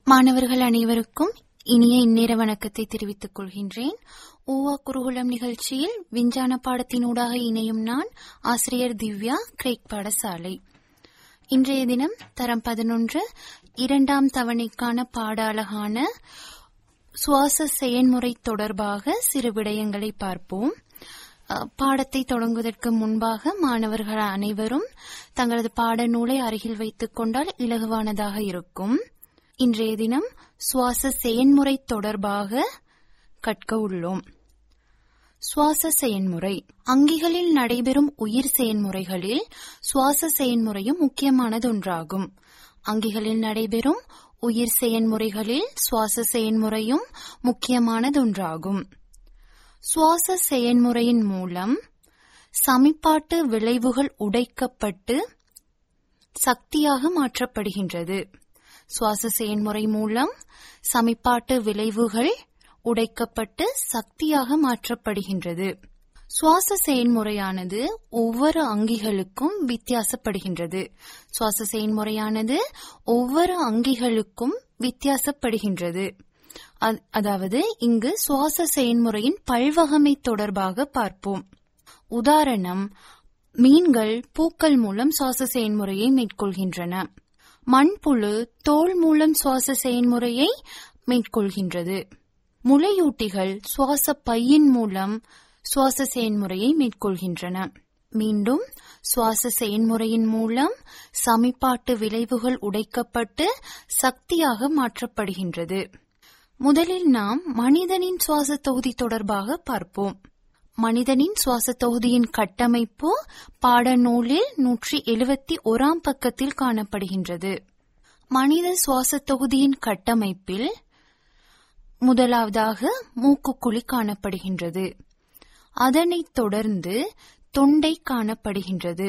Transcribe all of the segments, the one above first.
மாணவர்கள் அனைவருக்கும் இனிய இந்நேர வணக்கத்தை தெரிவித்துக் கொள்கின்றேன் ஊவா குருகுலம் நிகழ்ச்சியில் விஞ்ஞான பாடத்தினூடாக இணையும் நான் ஆசிரியர் திவ்யா கிரேக் பாடசாலை இன்றைய தினம் தரம் பதினொன்று இரண்டாம் தவணைக்கான பாட அழகான சுவாச செயன்முறை தொடர்பாக சிறு விடயங்களை பார்ப்போம் அஹ், பாடத்தை தொடங்குவதற்கு முன்பாக மாணவர்கள் அனைவரும் தங்களது பாடநூலை அருகில் வைத்துக் கொண்டால் இலகுவானதாக இருக்கும் இன்றைய தினம் சுவாச செயன்முறை தொடர்பாக கற்க உள்ளோம் சுவாச செயன்முறை அங்கிகளில் நடைபெறும் உயிர் செயன்முறைகளில் சுவாச செயன்முறையும் முக்கியமானது ஒன்றாகும் அங்கிகளில் நடைபெறும் உயிர் செயன்முறைகளில் சுவாச செயன்முறையும் முக்கியமானதொன்றாகும் சுவாச செயன்முறையின் மூலம் சமிபாட்டு விளைவுகள் உடைக்கப்பட்டு சக்தியாக மாற்றப்படுகின்றது சுவாச செயன்முறை மூலம் சமிபாட்டு விளைவுகள் உடைக்கப்பட்டு சக்தியாக மாற்றப்படுகின்றது சுவாச செயன்முறையானது ஒவ்வொரு அங்கிகளுக்கும் வித்தியாசப்படுகின்றது சுவாச செயன்முறையானது ஒவ்வொரு அங்கிகளுக்கும் வித்தியாசப்படுகின்றது அ- அதாவது இங்கு சுவாச செயன்முறையின் பல்வகமை தொடர்பாக பார்ப்போம் உதாரணம் மீன்கள் பூக்கள் மூலம் சுவாச செயன்முறையை மேற்கொள்கின்றன மண்புழு தோல் மூலம் சுவாச செயன்முறையை மேற்கொள்கின்றது முளையூட்டிகள் சுவாச பையின் மூலம் சுவாச செயன்முறையை மேற்கொள்கின்றன மீண்டும் சுவாச செயன்முறையின் மூலம் சமிபாட்டு விளைவுகள் உடைக்கப்பட்டு சக்தியாக மாற்றப்படுகின்றது முதலில் நாம் மனிதனின் சுவாச தொகுதி தொடர்பாக பார்ப்போம் மனிதனின் சுவாச தொகுதியின் கட்டமைப்பு பாடநூலில் நூற்றி எழுபத்தி ஓராம் பக்கத்தில் காணப்படுகின்றது மனித சுவாச தொகுதியின் கட்டமைப்பில் முதலாவதாக மூக்குக்குழி காணப்படுகின்றது அதனைத் தொடர்ந்து தொண்டை காணப்படுகின்றது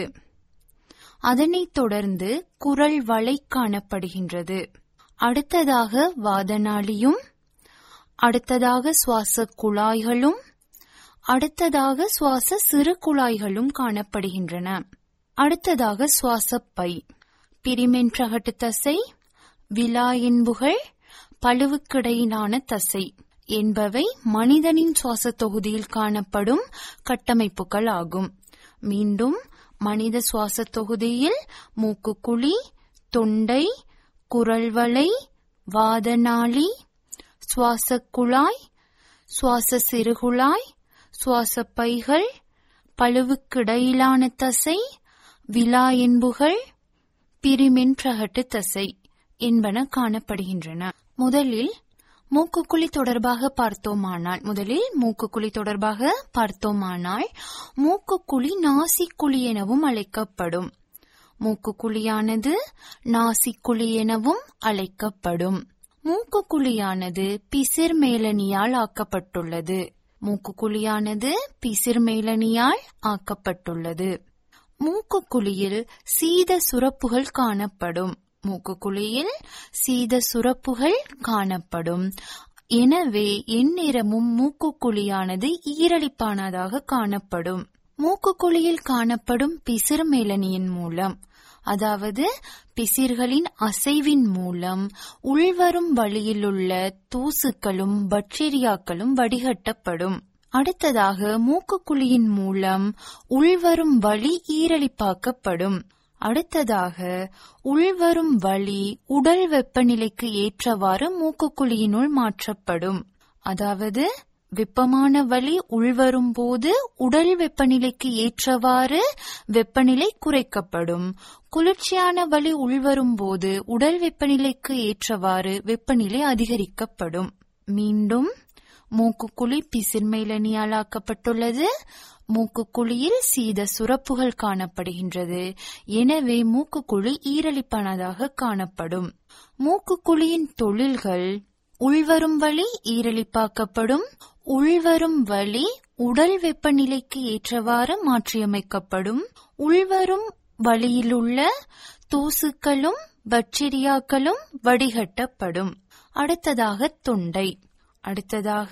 அதனைத் தொடர்ந்து குரல் வளை காணப்படுகின்றது அடுத்ததாக வாதநாளியும் அடுத்ததாக சுவாச குழாய்களும் அடுத்ததாக சுவாச சிறு குழாய்களும் காணப்படுகின்றன அடுத்ததாக சுவாச பை பிரிமென்றகட்டு தசை விலா என்புகள் பழுவுக்கிடையிலான தசை என்பவை மனிதனின் சுவாச தொகுதியில் காணப்படும் கட்டமைப்புகள் ஆகும் மீண்டும் மனித சுவாச தொகுதியில் மூக்குக்குழி தொண்டை குரல்வளை வாதநாளி சுவாச குழாய் சுவாச சிறுகுழாய் சுவாச பைகள் பழுவுக்கிடையிலான தசை விலா என்புகள் பிரிமென்றகட்டு தசை என்பன காணப்படுகின்றன முதலில் மூக்குக்குழி தொடர்பாக பார்த்தோமானால் முதலில் மூக்குக்குழி தொடர்பாக பார்த்தோமானால் மூக்குக்குழி நாசிக்குழி எனவும் அழைக்கப்படும் மூக்குக்குழியானது நாசிக்குழி எனவும் அழைக்கப்படும் மூக்குக்குழியானது பிசிர் மேலனியால் ஆக்கப்பட்டுள்ளது மூக்குக்குழியானது பிசிர் மேலனியால் ஆக்கப்பட்டுள்ளது மூக்குக்குழியில் சீத சுரப்புகள் காணப்படும் மூக்குக்குழியில் சீத சுரப்புகள் காணப்படும் எனவே எந்நேரமும் மூக்குக்குழியானது ஈரலிப்பானதாக காணப்படும் மூக்குக்குழியில் காணப்படும் பிசிர் மேலனியின் மூலம் அதாவது பிசிர்களின் அசைவின் மூலம் உள்வரும் வழியிலுள்ள தூசுக்களும் பாக்டீரியாக்களும் வடிகட்டப்படும் அடுத்ததாக மூக்குக்குழியின் மூலம் உள்வரும் வழி ஈரலிப்பாக்கப்படும் அடுத்ததாக உள்வரும் வழி உடல் வெப்பநிலைக்கு ஏற்றவாறு மூக்குக்குழியினுள் மாற்றப்படும் அதாவது வெப்பமான வழி உள்வரும் போது உடல் வெப்பநிலைக்கு ஏற்றவாறு வெப்பநிலை குறைக்கப்படும் குளிர்ச்சியான வழி உள்வரும் போது உடல் வெப்பநிலைக்கு ஏற்றவாறு வெப்பநிலை அதிகரிக்கப்படும் மீண்டும் மூக்குக்குழி பிசிர்மைலனியால் ஆக்கப்பட்டுள்ளது மூக்குக்குழியில் சீத சுரப்புகள் காணப்படுகின்றது எனவே மூக்குக்குழி ஈரலிப்பானதாக காணப்படும் மூக்குக்குழியின் தொழில்கள் உள்வரும் வழி ஈரலிப்பாக்கப்படும் உள்வரும் வழி உடல் வெப்பநிலைக்கு ஏற்றவாறு மாற்றியமைக்கப்படும் உள்வரும் வழியிலுள்ள தூசுக்களும் பாக்டீரியாக்களும் வடிகட்டப்படும் அடுத்ததாக தொண்டை அடுத்ததாக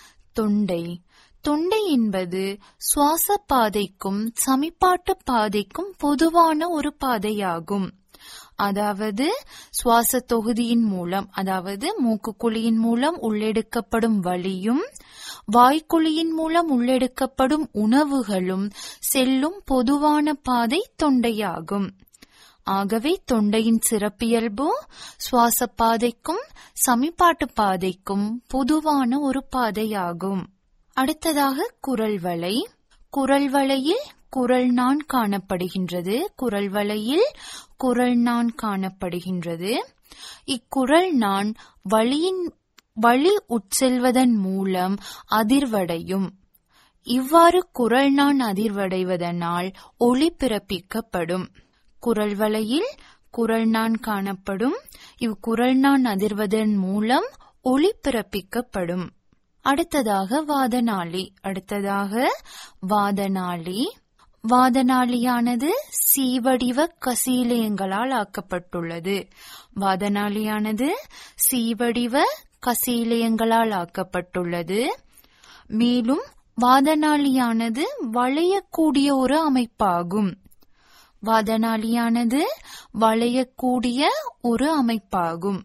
தொண்டை தொண்டை என்பது சுவாச பாதைக்கும் சமிபாட்டு பாதைக்கும் பொதுவான ஒரு பாதையாகும் அதாவது சுவாச தொகுதியின் மூலம் அதாவது மூக்குக்குழியின் மூலம் உள்ளெடுக்கப்படும் வலியும் வாய்க்குழியின் மூலம் உள்ளெடுக்கப்படும் உணவுகளும் செல்லும் பொதுவான பாதை தொண்டையாகும் ஆகவே தொண்டையின் சிறப்பியல்பு சுவாச பாதைக்கும் சமிபாட்டு பாதைக்கும் பொதுவான ஒரு பாதையாகும் அடுத்ததாக குரல் வலை குரல் வலையில் குரல் நான் காணப்படுகின்றது குரல் வலையில் குரல் நான் காணப்படுகின்றது இக்குரல் நான் வழியின் வழி உட்செல்வதன் மூலம் அதிர்வடையும் இவ்வாறு குரல் நான் அதிர்வடைவதனால் ஒளி பிறப்பிக்கப்படும் குரல் வலையில் குரல் நான் காணப்படும் இவ்குரல் நான் அதிர்வதன் மூலம் ஒளி பிறப்பிக்கப்படும் அடுத்ததாக வாதநாளி அடுத்ததாக வாதநாளி வாதநாளியானது சீவடிவ கசீலியங்களால் ஆக்கப்பட்டுள்ளது வாதநாளியானது சீவடிவ கசீலியங்களால் ஆக்கப்பட்டுள்ளது மேலும் வாதநாளியானது வளையக்கூடிய ஒரு அமைப்பாகும் வாதநாளியானது வளையக்கூடிய ஒரு அமைப்பாகும்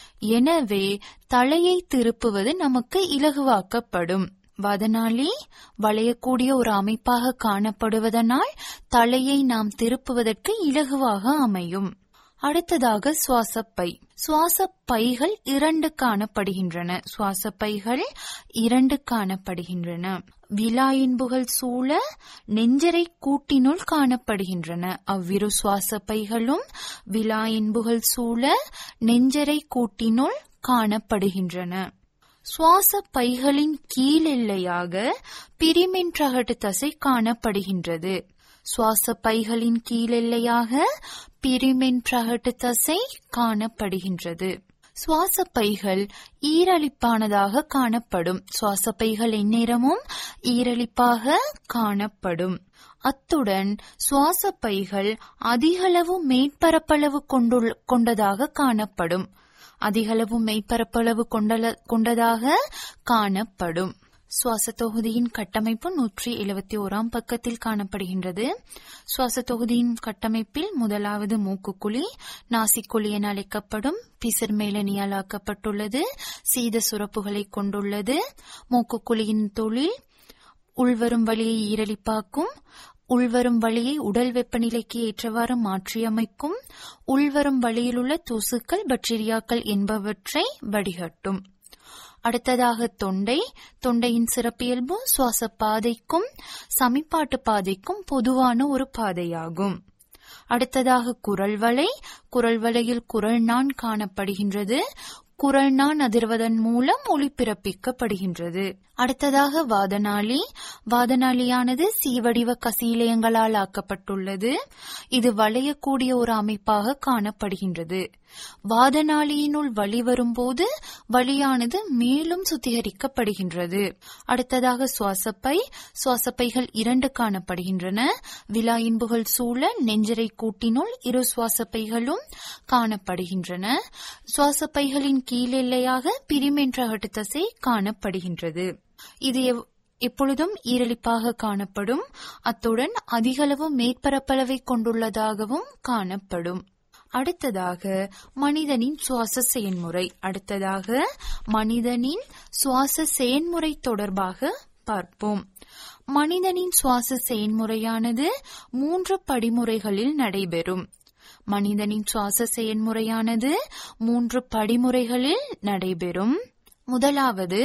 எனவே தலையை திருப்புவது நமக்கு இலகுவாக்கப்படும் வதனாலி வளையக்கூடிய ஒரு அமைப்பாக காணப்படுவதனால் தலையை நாம் திருப்புவதற்கு இலகுவாக அமையும் அடுத்ததாக சுவாசப்பை சுவாச பைகள் இரண்டு காணப்படுகின்றன சுவாச பைகள் இரண்டு காணப்படுகின்றன விலா இன்புகள் சூழ நெஞ்சரை கூட்டினுள் காணப்படுகின்றன அவ்விரு சுவாச பைகளும் விலா இன்புகள் சூழ நெஞ்சரை கூட்டினுள் காணப்படுகின்றன சுவாச பைகளின் கீழ் எல்லையாக பிரிமென்றகட்டு தசை காணப்படுகின்றது சுவாச பைகளின் கீழெல்லையாக பிரிமென்றகட்டு தசை காணப்படுகின்றது சுவாச பைகள் ஈரலிப்பானதாக காணப்படும் சுவாச பைகள் எந்நேரமும் ஈரலிப்பாக காணப்படும் அத்துடன் சுவாச பைகள் அதிகளவு மேற்பரப்பளவு கொண்டுள்ள கொண்டதாக காணப்படும் அதிகளவு மெய்ப்பரப்பளவு கொண்டதாக காணப்படும் சுவாச தொகுதியின் கட்டமைப்பு நூற்றி எழுபத்தி ஓராம் பக்கத்தில் காணப்படுகின்றது சுவாச தொகுதியின் கட்டமைப்பில் முதலாவது மூக்குக்குழி நாசிக்குழி என அழைக்கப்படும் பிசிர் மேலனியால் ஆக்கப்பட்டுள்ளது சீத சுரப்புகளை கொண்டுள்ளது மூக்குக்குழியின் தொழில் உள்வரும் வழியை ஈரலிப்பாக்கும் உள்வரும் வழியை உடல் வெப்பநிலைக்கு ஏற்றவாறு மாற்றியமைக்கும் உள்வரும் வழியிலுள்ள தூசுக்கள் பாக்டீரியாக்கள் என்பவற்றை வடிகட்டும் அடுத்ததாக தொண்டை தொண்டையின் சிறப்பியல்பு சுவாச பாதைக்கும் சமிப்பாட்டு பாதைக்கும் பொதுவான ஒரு பாதையாகும் அடுத்ததாக குரல் வலை குரல் வலையில் குரல் நான் காணப்படுகின்றது குரல் நான் அதிர்வதன் மூலம் ஒளி பிறப்பிக்கப்படுகின்றது அடுத்ததாக வாதனாளி வாதனாளியானது சீவடிவ கசீலயங்களால் ஆக்கப்பட்டுள்ளது இது வளையக்கூடிய ஒரு அமைப்பாக காணப்படுகின்றது வாதனாளியினுள் வழி வரும்போது வழியானது மேலும் சுத்திகரிக்கப்படுகின்றது அடுத்ததாக சுவாசப்பை சுவாசப்பைகள் இரண்டு காணப்படுகின்றன விழா இன்புகள் சூழ நெஞ்சரை கூட்டினுள் இரு சுவாசப்பைகளும் காணப்படுகின்றன சுவாசப்பைகளின் கீழெல்லையாக பிரிமென்றகட்டு தசை காணப்படுகின்றது இது எப்பொழுதும் ஈரலிப்பாக காணப்படும் அத்துடன் அதிகளவு மேற்பரப்பளவை கொண்டுள்ளதாகவும் காணப்படும் அடுத்ததாக மனிதனின் சுவாச செயல்முறை அடுத்ததாக மனிதனின் சுவாச செயல்முறை தொடர்பாக பார்ப்போம் மனிதனின் சுவாச செயல்முறையானது மூன்று படிமுறைகளில் நடைபெறும் மனிதனின் சுவாச செயல்முறையானது மூன்று படிமுறைகளில் நடைபெறும் முதலாவது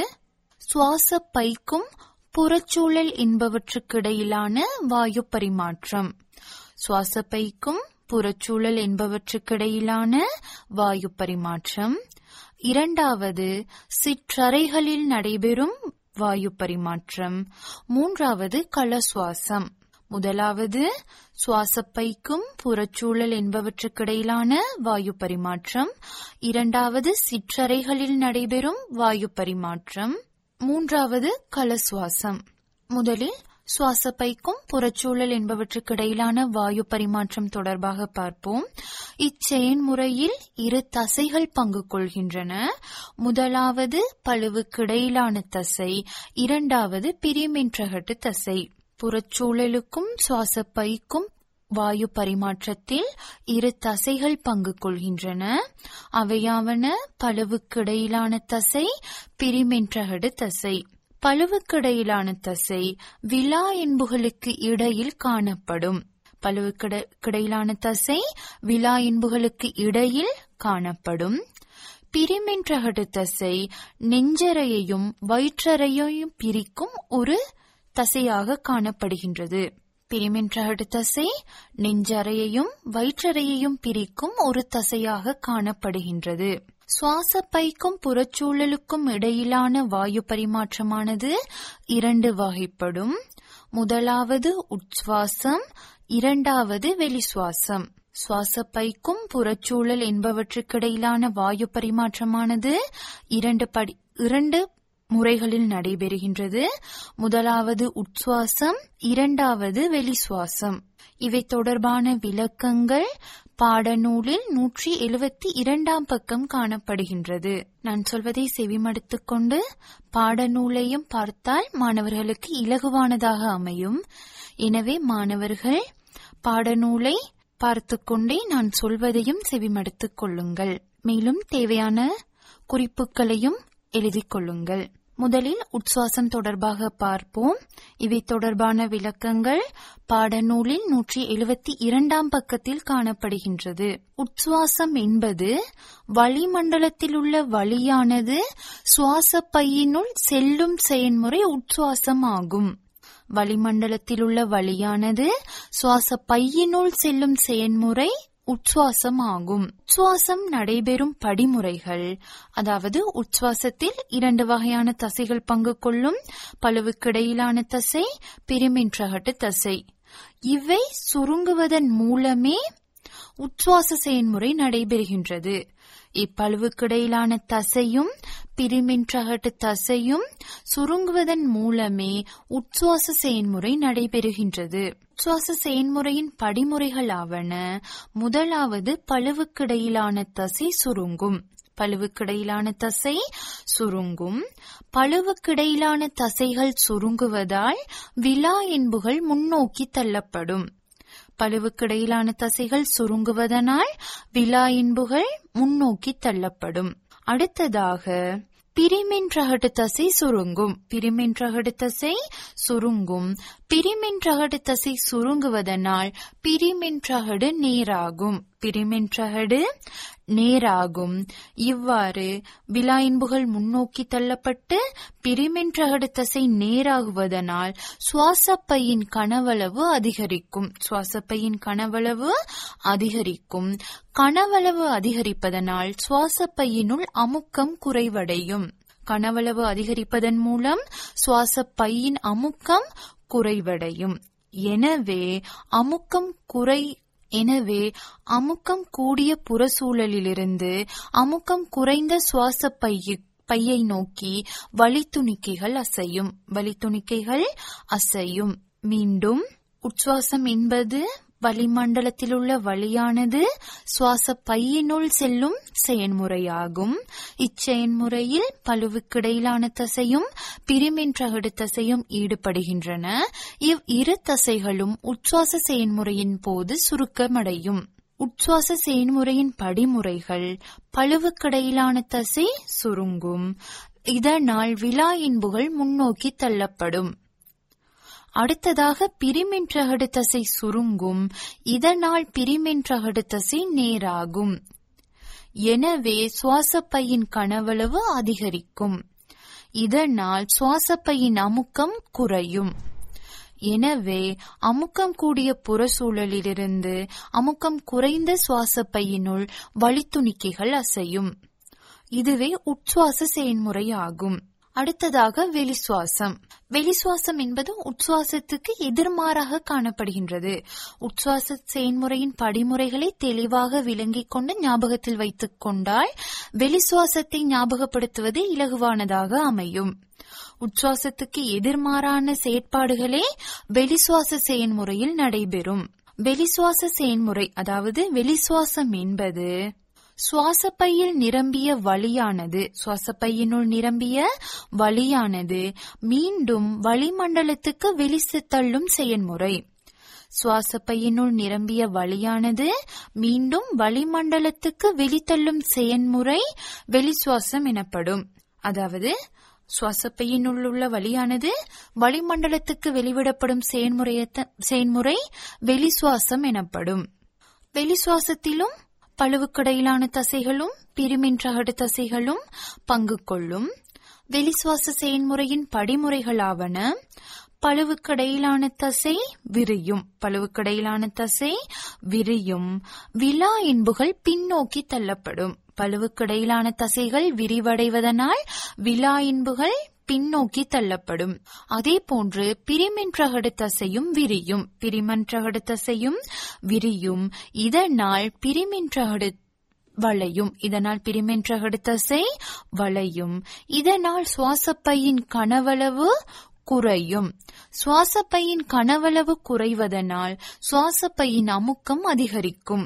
சுவாச பைக்கும் புறச்சூழல் என்பவற்றுக்கிடையிலான வாயு பரிமாற்றம் சுவாச பைக்கும் புறச்சூழல் என்பவற்றுக்கிடையிலான வாயு பரிமாற்றம் இரண்டாவது சிற்றறைகளில் நடைபெறும் வாயு பரிமாற்றம் மூன்றாவது களசுவாசம் முதலாவது சுவாசப்பைக்கும் புறச்சூழல் என்பவற்றுக்கிடையிலான வாயு பரிமாற்றம் இரண்டாவது சிற்றறைகளில் நடைபெறும் வாயு பரிமாற்றம் மூன்றாவது களசுவாசம் முதலில் சுவாசப்பைக்கும் புறச்சூழல் என்பவற்றுக்கிடையிலான வாயு பரிமாற்றம் தொடர்பாக பார்ப்போம் இச்செயன்முறையில் இரு தசைகள் பங்கு கொள்கின்றன முதலாவது பழுவுக்கிடையிலான தசை இரண்டாவது பிரிமென்றகட்டு தசை புறச்சூழலுக்கும் சுவாசப்பைக்கும் வாயு பரிமாற்றத்தில் இரு தசைகள் பங்கு கொள்கின்றன அவையாவன பழுவுக்கிடையிலான தசை பிரிமென்றகடு தசை பழுவுக்கிடையிலான தசை விலா என்புகளுக்கு இடையில் காணப்படும் பழுவுக்கிடையிலான தசை விலா என்புகளுக்கு இடையில் காணப்படும் பிரிமென்றகடு தசை நெஞ்சரையையும் வயிற்றறையையும் பிரிக்கும் ஒரு தசையாக காணப்படுகின்றது பிரிமென்றகடு தசை நெஞ்சறையையும் வயிற்றறையையும் பிரிக்கும் ஒரு தசையாக காணப்படுகின்றது சுவாச பைக்கும் புறச்சூழலுக்கும் இடையிலான வாயு பரிமாற்றமானது இரண்டு வகைப்படும் முதலாவது உட்சுவாசம் இரண்டாவது வெளிசுவாசம் சுவாச பைக்கும் புறச்சூழல் என்பவற்றுக்கிடையிலான வாயு பரிமாற்றமானது இரண்டு படி இரண்டு முறைகளில் நடைபெறுகின்றது முதலாவது உட்சுவாசம் இரண்டாவது வெளிசுவாசம் இவை தொடர்பான விளக்கங்கள் பாடநூலில் நூற்றி எழுபத்தி இரண்டாம் பக்கம் காணப்படுகின்றது நான் சொல்வதை செவிமடுத்துக் கொண்டு பாடநூலையும் பார்த்தால் மாணவர்களுக்கு இலகுவானதாக அமையும் எனவே மாணவர்கள் பாடநூலை பார்த்துக்கொண்டே நான் சொல்வதையும் செவிமடுத்துக் கொள்ளுங்கள் மேலும் தேவையான குறிப்புகளையும் எழுதிக் கொள்ளுங்கள் முதலில் உட்சுவாசம் தொடர்பாக பார்ப்போம் இவை தொடர்பான விளக்கங்கள் பாடநூலில் நூற்றி எழுபத்தி இரண்டாம் பக்கத்தில் காணப்படுகின்றது உட்சுவாசம் என்பது வளிமண்டலத்தில் உள்ள வழியானது சுவாச பையினுள் செல்லும் செயல்முறை உட்சுவாசம் ஆகும் வளிமண்டலத்தில் உள்ள வழியானது சுவாச பையினுள் செல்லும் செயல்முறை உச்சுவாசம் ஆகும் உச்சுவாசம் நடைபெறும் படிமுறைகள் அதாவது உச்சுவாசத்தில் இரண்டு வகையான தசைகள் பங்கு கொள்ளும் பழுவுக்கிடையிலான தசை பிரிமின்றகட்டு தசை இவை சுருங்குவதன் மூலமே உச்சுவாச செயல்முறை நடைபெறுகின்றது இப்பழுவுக்கிடையிலான தசையும் பிரிமின்றகட்டு தசையும் சுருங்குவதன் மூலமே உச்சுவாச செயல்முறை நடைபெறுகின்றது உச்சுவாச செயல்முறையின் படிமுறைகள் ஆவன முதலாவது பழுவுக்கிடையிலான தசை சுருங்கும் பழுவுக்கிடையிலான தசை சுருங்கும் பழுவுக்கிடையிலான தசைகள் சுருங்குவதால் விலா என்புகள் முன்னோக்கி தள்ளப்படும் பழுவுக்கிடையிலான தசைகள் சுருங்குவதனால் விலா என்புகள் முன்னோக்கி தள்ளப்படும் அடுத்ததாக பிரிமென்றகடு தசை சுருங்கும் பிரிமென்றகடு தசை சுருங்கும் பிரிமென்றகடு தசை சுருங்குவதனால் பிரிமென்றகடு நேராகும் பிரிமென்றகடு நேராகும் இவ்வாறு விலாயின்புகள் முன்னோக்கி தள்ளப்பட்டு பிரிமென்றகடு தசை நேராகுவதனால் சுவாசப்பையின் கனவளவு அதிகரிக்கும் சுவாசப்பையின் கனவளவு அதிகரிக்கும் கனவளவு அதிகரிப்பதனால் சுவாசப்பையினுள் அமுக்கம் குறைவடையும் கனவளவு அதிகரிப்பதன் மூலம் சுவாச பையின் அமுக்கம் குறைவடையும் எனவே அமுக்கம் குறை எனவே அமுக்கம் கூடிய புறச்சூழலிலிருந்து அமுக்கம் குறைந்த சுவாச பையு பையை நோக்கி வழித்துணிக்கைகள் அசையும் வழித்துணிக்கைகள் அசையும் மீண்டும் உச்சுவாசம் என்பது வளிமண்டலத்தில் உள்ள வழியானது சுவாச பையினுள் செல்லும் செயன்முறையாகும் இச்செயன்முறையில் பழுவுக்கிடையிலான தசையும் பிரிமென்றகடு தசையும் ஈடுபடுகின்றன இவ் இரு தசைகளும் உச்சுவாச செயன்முறையின் போது சுருக்கமடையும் உச்சுவாச செயன்முறையின் படிமுறைகள் பழுவுக்கிடையிலான தசை சுருங்கும் இதனால் விலா இன்புகள் முன்னோக்கி தள்ளப்படும் அடுத்ததாக பிரிமென்றகடு தசை சுருங்கும் இதனால் பிரிமென்றகடு தசை நேராகும் எனவே சுவாசப்பையின் கனவளவு அதிகரிக்கும் இதனால் சுவாசப்பையின் அமுக்கம் குறையும் எனவே அமுக்கம் கூடிய புறச்சூழலிலிருந்து அமுக்கம் குறைந்த சுவாசப்பையினுள் வழித்துணிக்கைகள் அசையும் இதுவே உட்சுவாச செயல்முறை ஆகும் அடுத்ததாக வெளிசுவாசம் வெளிசுவாசம் என்பது உட்சுவாசத்துக்கு எதிர்மாறாக காணப்படுகின்றது உட்சுவாச செயல்முறையின் படிமுறைகளை தெளிவாக விளங்கிக் கொண்டு ஞாபகத்தில் வைத்துக் கொண்டால் வெளிசுவாசத்தை ஞாபகப்படுத்துவது இலகுவானதாக அமையும் உச்சுவாசத்துக்கு எதிர்மாறான செயற்பாடுகளே வெளிசுவாச செயல்முறையில் நடைபெறும் வெளிசுவாச செயல்முறை அதாவது வெளிசுவாசம் என்பது சுவாசப்பையில் நிரம்பிய வழியானது சுவாசப்பையினுள் நிரம்பிய வழியானது மீண்டும் வளிமண்டலத்துக்கு வெளிச்சு தள்ளும் செயல்முறை சுவாசப்பையினுள் நிரம்பிய வழியானது மீண்டும் வளிமண்டலத்துக்கு வெளித்தள்ளும் செயன்முறை வெளிசுவாசம் எனப்படும் அதாவது சுவாசப்பையினுள் உள்ள வழியானது வளிமண்டலத்துக்கு வெளிவிடப்படும் செயன்முறையத்த- செயன்முறை வெளிசுவாசம் எனப்படும் வெளிசுவாசத்திலும் பழுவுக்கடையிலான தசைகளும் பிரிமின்றகடு தசைகளும் பங்கு கொள்ளும் வெளிசுவாச செயன்முறையின் படிமுறைகளாவன பழுவுக்கடையிலான தசை விரியும் பழுவுக்கடையிலான தசை விரியும் விலா என்புகள் பின்னோக்கி தள்ளப்படும் பழுவுக்கடையிலான தசைகள் விரிவடைவதனால் விலா என்புகள் பின்னோக்கி தள்ளப்படும் அதே போன்று பிரிமென்றகடு தசையும் விரியும் பிரிமென்றகடு தசையும் விரியும் இதனால் பிரிமென்றகடு வளையும் இதனால் பிரிமென்றகடு தசை வளையும் இதனால் சுவாசப்பையின் கனவளவு குறையும் சுவாசப்பையின் கனவளவு குறைவதனால் சுவாசப்பையின் அமுக்கம் அதிகரிக்கும்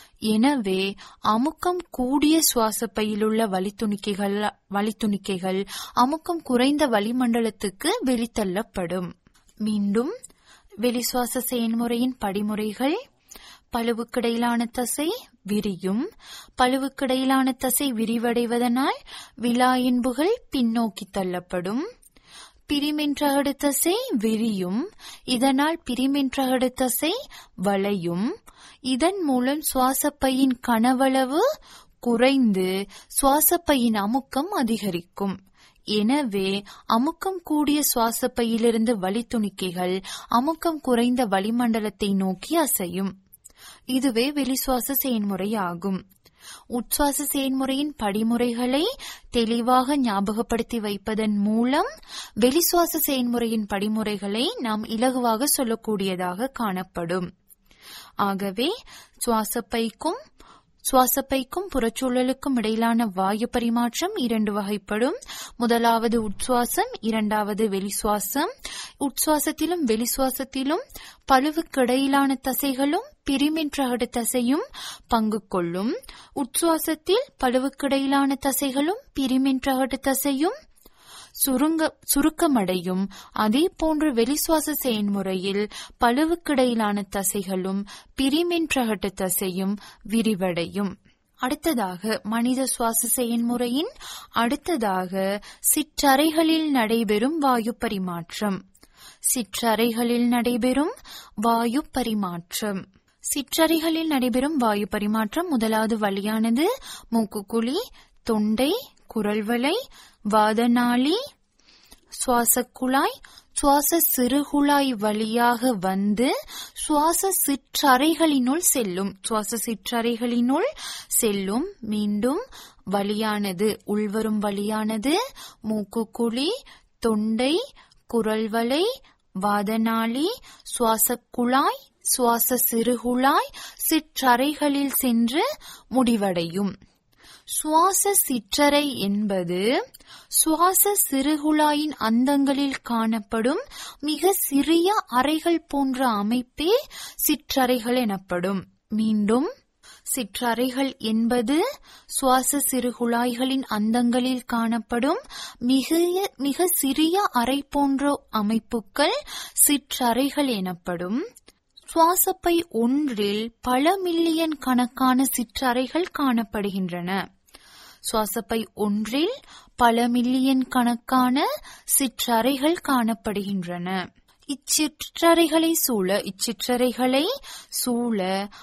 எனவே அமுக்கம் கூடிய சுவாசப்பையிலுள்ள வலித்துணிக்கைகள் வலித்துணிக்கைகள் அமுக்கம் குறைந்த வளிமண்டலத்துக்கு வெளித்தள்ளப்படும் மீண்டும் வெளிசுவாச செயல்முறையின் படிமுறைகள் பழுவுக்கிடையிலான தசை விரியும் பழுவுக்கிடையிலான தசை விரிவடைவதனால் விலா என்புகள் பின்னோக்கி தள்ளப்படும் பிரிமென்றகடு தசை விரியும் இதனால் பிரிமென்றகடு தசை வளையும் இதன் மூலம் சுவாசப்பையின் கனவளவு குறைந்து சுவாசப்பையின் அமுக்கம் அதிகரிக்கும் எனவே அமுக்கம் கூடிய சுவாசப்பையிலிருந்து வலித்துணிக்கைகள் அமுக்கம் குறைந்த வளிமண்டலத்தை நோக்கி அசையும் இதுவே வெளிசுவாச செயன்முறை ஆகும் உட்சுவாச செயன்முறையின் படிமுறைகளை தெளிவாக ஞாபகப்படுத்தி வைப்பதன் மூலம் வெளிசுவாச செயன்முறையின் படிமுறைகளை நாம் இலகுவாக சொல்லக்கூடியதாக காணப்படும் ஆகவே சுவாசப்பைக்கும் சுவாசப்பைக்கும் புறச்சூழலுக்கும் இடையிலான வாயு பரிமாற்றம் இரண்டு வகைப்படும் முதலாவது உட்சுவாசம் இரண்டாவது வெளிசுவாசம் உட்சுவாசத்திலும் வெளிசுவாசத்திலும் பழுவுக்கிடையிலான தசைகளும் பிரிமின்றகடு தசையும் பங்கு கொள்ளும் உட்சுவாசத்தில் பழுவுக்கிடையிலான தசைகளும் பிரிமின்றகடு தசையும் சுருங்க சுருக்கமடையும் அதே போன்று வெளிசுவாச செயன்முறையில் பழுவுக்கிடையிலான தசைகளும் பிரிமென்றகட்டு தசையும் விரிவடையும் அடுத்ததாக மனித சுவாச செயன்முறையின் அடுத்ததாக சிற்றறைகளில் நடைபெறும் வாயு பரிமாற்றம் சிற்றறைகளில் நடைபெறும் வாயு பரிமாற்றம் சிற்றறைகளில் நடைபெறும் வாயு பரிமாற்றம் முதலாவது வழியானது மூக்குக்குழி தொண்டை குரல்வளை வாதநாளி சுவாசக்குழாய் சுவாச சிறுகுழாய் வழியாக வந்து சுவாச சிற்றறைகளினுள் செல்லும் சுவாச சிற்றறைகளினுள் செல்லும் மீண்டும் வழியானது உள்வரும் வழியானது மூக்குக்குழி தொண்டை குரல்வளை வாதநாளி சுவாசக்குழாய் சுவாச சிறுகுழாய் சிற்றறைகளில் சென்று முடிவடையும் சுவாச சிற்றறை என்பது சுவாச சிறுகுழாயின் அந்தங்களில் காணப்படும் மிக சிறிய அறைகள் போன்ற அமைப்பே சிற்றறைகள் எனப்படும் மீண்டும் சிற்றறைகள் என்பது சுவாச சிறுகுழாய்களின் அந்தங்களில் காணப்படும் மிக மிக சிறிய அறை போன்ற அமைப்புகள் சிற்றறைகள் எனப்படும் சுவாசப்பை ஒன்றில் பல மில்லியன் கணக்கான சிற்றறைகள் காணப்படுகின்றன சுவாசப்பை ஒன்றில் பல மில்லியன் கணக்கான சிற்றறைகள் காணப்படுகின்றன இச்சிற்றறைகளை சூழ இச்சிற்றறைகளை சூழ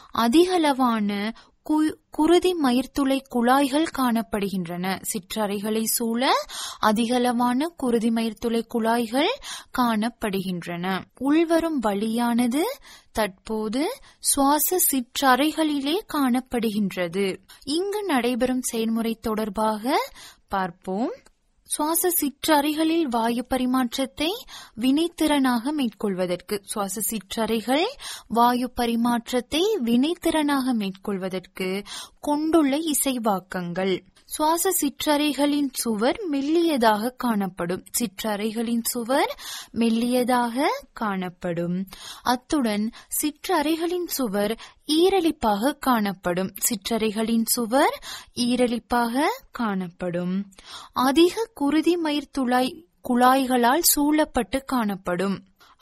அதிகளவான கு- குருதி மயிர்த்துளை குழாய்கள் காணப்படுகின்றன சிற்றறைகளை சூழ அதிகளவான குருதி மயிர்த்துளை குழாய்கள் காணப்படுகின்றன உள்வரும் வழியானது தற்போது சுவாச சிற்றறைகளிலே காணப்படுகின்றது இங்கு நடைபெறும் செயல்முறை தொடர்பாக பார்ப்போம் சுவாச சிற்றறைகளில் வாயு பரிமாற்றத்தை வினைத்திறனாக மேற்கொள்வதற்கு சுவாச சிற்றறைகள் வாயு பரிமாற்றத்தை வினைத்திறனாக மேற்கொள்வதற்கு கொண்டுள்ள இசைவாக்கங்கள் சுவாச சிற்றறைகளின் சுவர் மெல்லியதாக காணப்படும் சிற்றறைகளின் சுவர் மெல்லியதாக காணப்படும் அத்துடன் சிற்றறைகளின் சுவர் ஈரலிப்பாக காணப்படும் சிற்றறைகளின் சுவர் ஈரலிப்பாக காணப்படும் அதிக குருதி மயிர் துளாய் குழாய்களால் சூழப்பட்டு காணப்படும்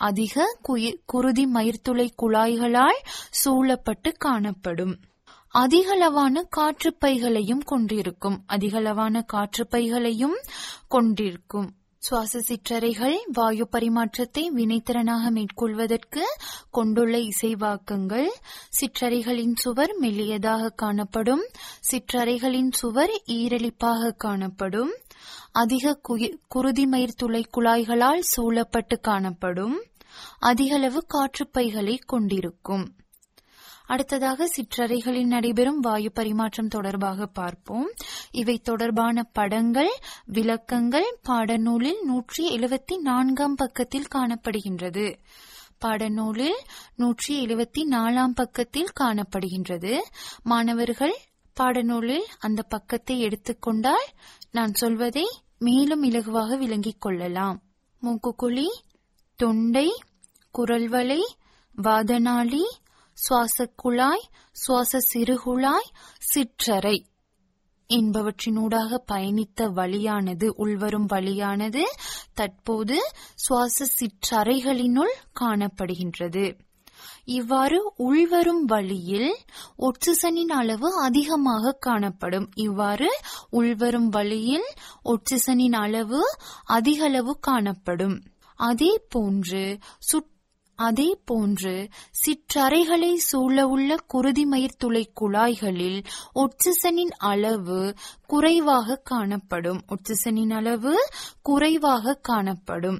அதிக குய- குருதி மயிர்த்துளை குழாய்களால் சூழப்பட்டு காணப்படும் அதிகளவான காற்றுப்பைகளையும் கொண்டிருக்கும் அதிகளவான காற்றுப்பைகளையும் கொண்டிருக்கும் சுவாச சிற்றறைகள் வாயு பரிமாற்றத்தை வினைத்திறனாக மேற்கொள்வதற்கு கொண்டுள்ள இசைவாக்கங்கள் சிற்றறைகளின் சுவர் மெல்லியதாக காணப்படும் சிற்றறைகளின் சுவர் ஈரலிப்பாக காணப்படும் அதிக குய- குருதிமயிர் துளை குழாய்களால் சூழப்பட்டு காணப்படும் அதிகளவு காற்றுப்பைகளை கொண்டிருக்கும் அடுத்ததாக சிற்றறைகளில் நடைபெறும் வாயு பரிமாற்றம் தொடர்பாக பார்ப்போம் இவை தொடர்பான படங்கள் விளக்கங்கள் பாடநூலில் நூற்றி எழுபத்தி நான்காம் பக்கத்தில் காணப்படுகின்றது பாடநூலில் நூற்றி எழுபத்தி நாலாம் பக்கத்தில் காணப்படுகின்றது மாணவர்கள் பாடநூலில் அந்த பக்கத்தை எடுத்துக்கொண்டால் நான் சொல்வதை மேலும் இலகுவாக விளங்கிக் கொள்ளலாம் மூக்குக்குழி தொண்டை குரல்வளை வாதநாளி சுவாசக் குழாய் சுவாச சிறுகுழாய் சிற்றறை என்பவற்றினூடாக பயணித்த வழியானது உள்வரும் வழியானது தற்போது சுவாச சிற்றறைகளினுள் காணப்படுகின்றது இவ்வாறு உள்வரும் வழியில் ஒட்சிசனின் அளவு அதிகமாக காணப்படும் இவ்வாறு உள்வரும் வழியில் ஒட்சிசனின் அளவு அதிகளவு காணப்படும் அதே போன்று சுட் அதே போன்று சிற்றறைகளை சூழவுள்ள குருதிமயிர் துளை குழாய்களில் ஒட்சிசனின் அளவு குறைவாக காணப்படும் ஒட்சிசனின் அளவு குறைவாக காணப்படும்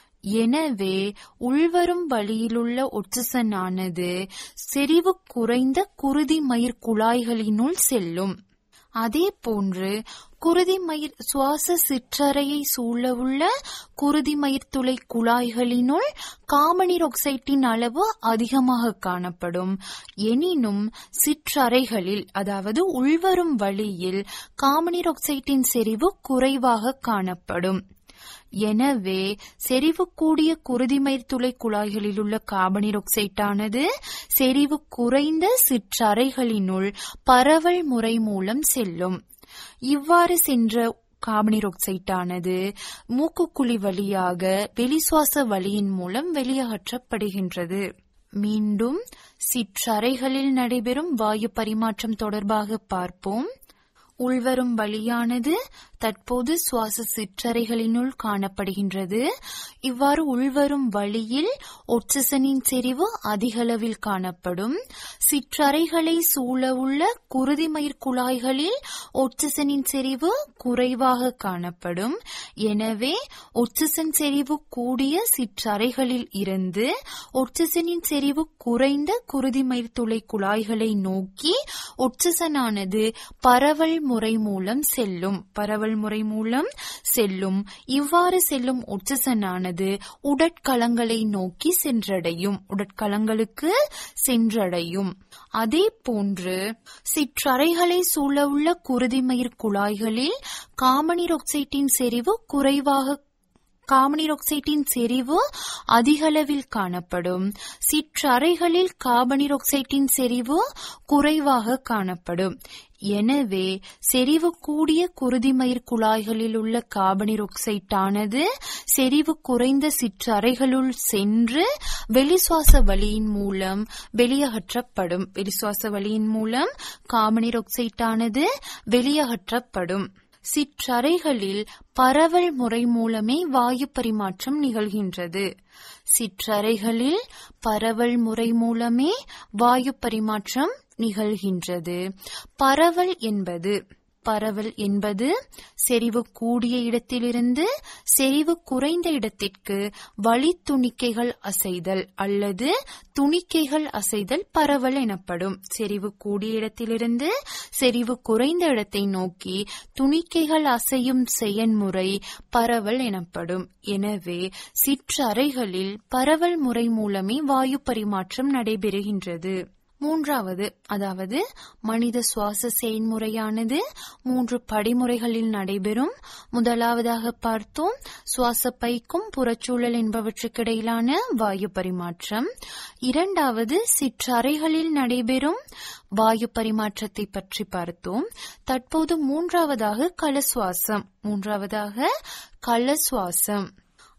எனவே உள்வரும் வழியிலுள்ள ஒட்சிசனானது செறிவு குறைந்த குருதிமயிர் குழாய்களினுள் செல்லும் அதே போன்று குருதிமயிர் சுவாச சிற்றறையை சூழவுள்ள குருதிமயிர் துளை குழாய்களினுள் காமனீர் ஆக்சைட்டின் அளவு அதிகமாக காணப்படும் எனினும் சிற்றறைகளில் அதாவது உள்வரும் வழியில் காமனீர் ஆக்சைட்டின் செறிவு குறைவாக காணப்படும் எனவே செறிவு கூடிய குருதிமயிர் துளை குழாய்களில் உள்ள கார்பனீர் ஆக்சைட்டானது செறிவு குறைந்த சிற்றறைகளினுள் பரவல் முறை மூலம் செல்லும் இவ்வாறு சென்ற கார்பனீர் ஆக்சைட்டானது மூக்குக்குழி வழியாக வெளிசுவாச வழியின் மூலம் வெளியகற்றப்படுகின்றது மீண்டும் சிற்றறைகளில் நடைபெறும் வாயு பரிமாற்றம் தொடர்பாக பார்ப்போம் உள்வரும் வழியானது தற்போது சுவாச சிற்றறைகளினுள் காணப்படுகின்றது இவ்வாறு உள்வரும் வழியில் ஒட்சிசனின் செறிவு அதிகளவில் காணப்படும் சிற்றறைகளை சூழவுள்ள குருதிமயிர் குழாய்களில் ஒட்சிசனின் செறிவு குறைவாக காணப்படும் எனவே ஒட்சிசன் செறிவு கூடிய சிற்றறைகளில் இருந்து ஒட்சிசனின் செறிவு குறைந்த குருதிமயிர் துளை குழாய்களை நோக்கி ஒட்சிசனானது பரவல் முறை மூலம் செல்லும் பரவல் முறை மூலம் செல்லும் இவ்வாறு செல்லும் ஒட்சிசனானது உடற்களங்களை நோக்கி சென்றடையும் உடற்களங்களுக்கு சென்றடையும் அதே போன்று சிற்றறைகளை சூழவுள்ள குருதிமயிர் குழாய்களில் காமனீர் ஆக்சைட்டின் செறிவு குறைவாக கார்பனீர் ஆக்சைட்டின் செறிவு அதிகளவில் காணப்படும் சிற்றறைகளில் கார்பனீர் ஆக்சைட்டின் செறிவு குறைவாக காணப்படும் எனவே செறிவு கூடிய குருதிமயிர் குழாய்களில் உள்ள கார்பனீர் ஆக்சைட்டானது செறிவு குறைந்த சிற்றறைகளுள் சென்று வெளிசுவாச வழியின் மூலம் வெளியகற்றப்படும் வெளிசுவாச வழியின் மூலம் கார்பனீர் ஆக்சைட்டானது வெளியகற்றப்படும் சிற்றறைகளில் பரவல் முறை மூலமே வாயு பரிமாற்றம் நிகழ்கின்றது சிற்றறைகளில் பரவல் முறை மூலமே வாயு பரிமாற்றம் நிகழ்கின்றது பரவல் என்பது பரவல் என்பது செறிவு கூடிய இடத்திலிருந்து செறிவு குறைந்த இடத்திற்கு வழி துணிக்கைகள் அசைதல் அல்லது துணிக்கைகள் அசைதல் பரவல் எனப்படும் செறிவு கூடிய இடத்திலிருந்து செறிவு குறைந்த இடத்தை நோக்கி துணிக்கைகள் அசையும் செயன்முறை பரவல் எனப்படும் எனவே சிற்றறைகளில் பரவல் முறை மூலமே வாயு பரிமாற்றம் நடைபெறுகின்றது மூன்றாவது அதாவது மனித சுவாச செயல்முறையானது மூன்று படிமுறைகளில் நடைபெறும் முதலாவதாக பார்த்தோம் சுவாச பைக்கும் புறச்சூழல் என்பவற்றுக்கிடையிலான வாயு பரிமாற்றம் இரண்டாவது சிற்றறைகளில் நடைபெறும் வாயு பரிமாற்றத்தை பற்றி பார்த்தோம் தற்போது மூன்றாவதாக கள சுவாசம் மூன்றாவதாக கள சுவாசம்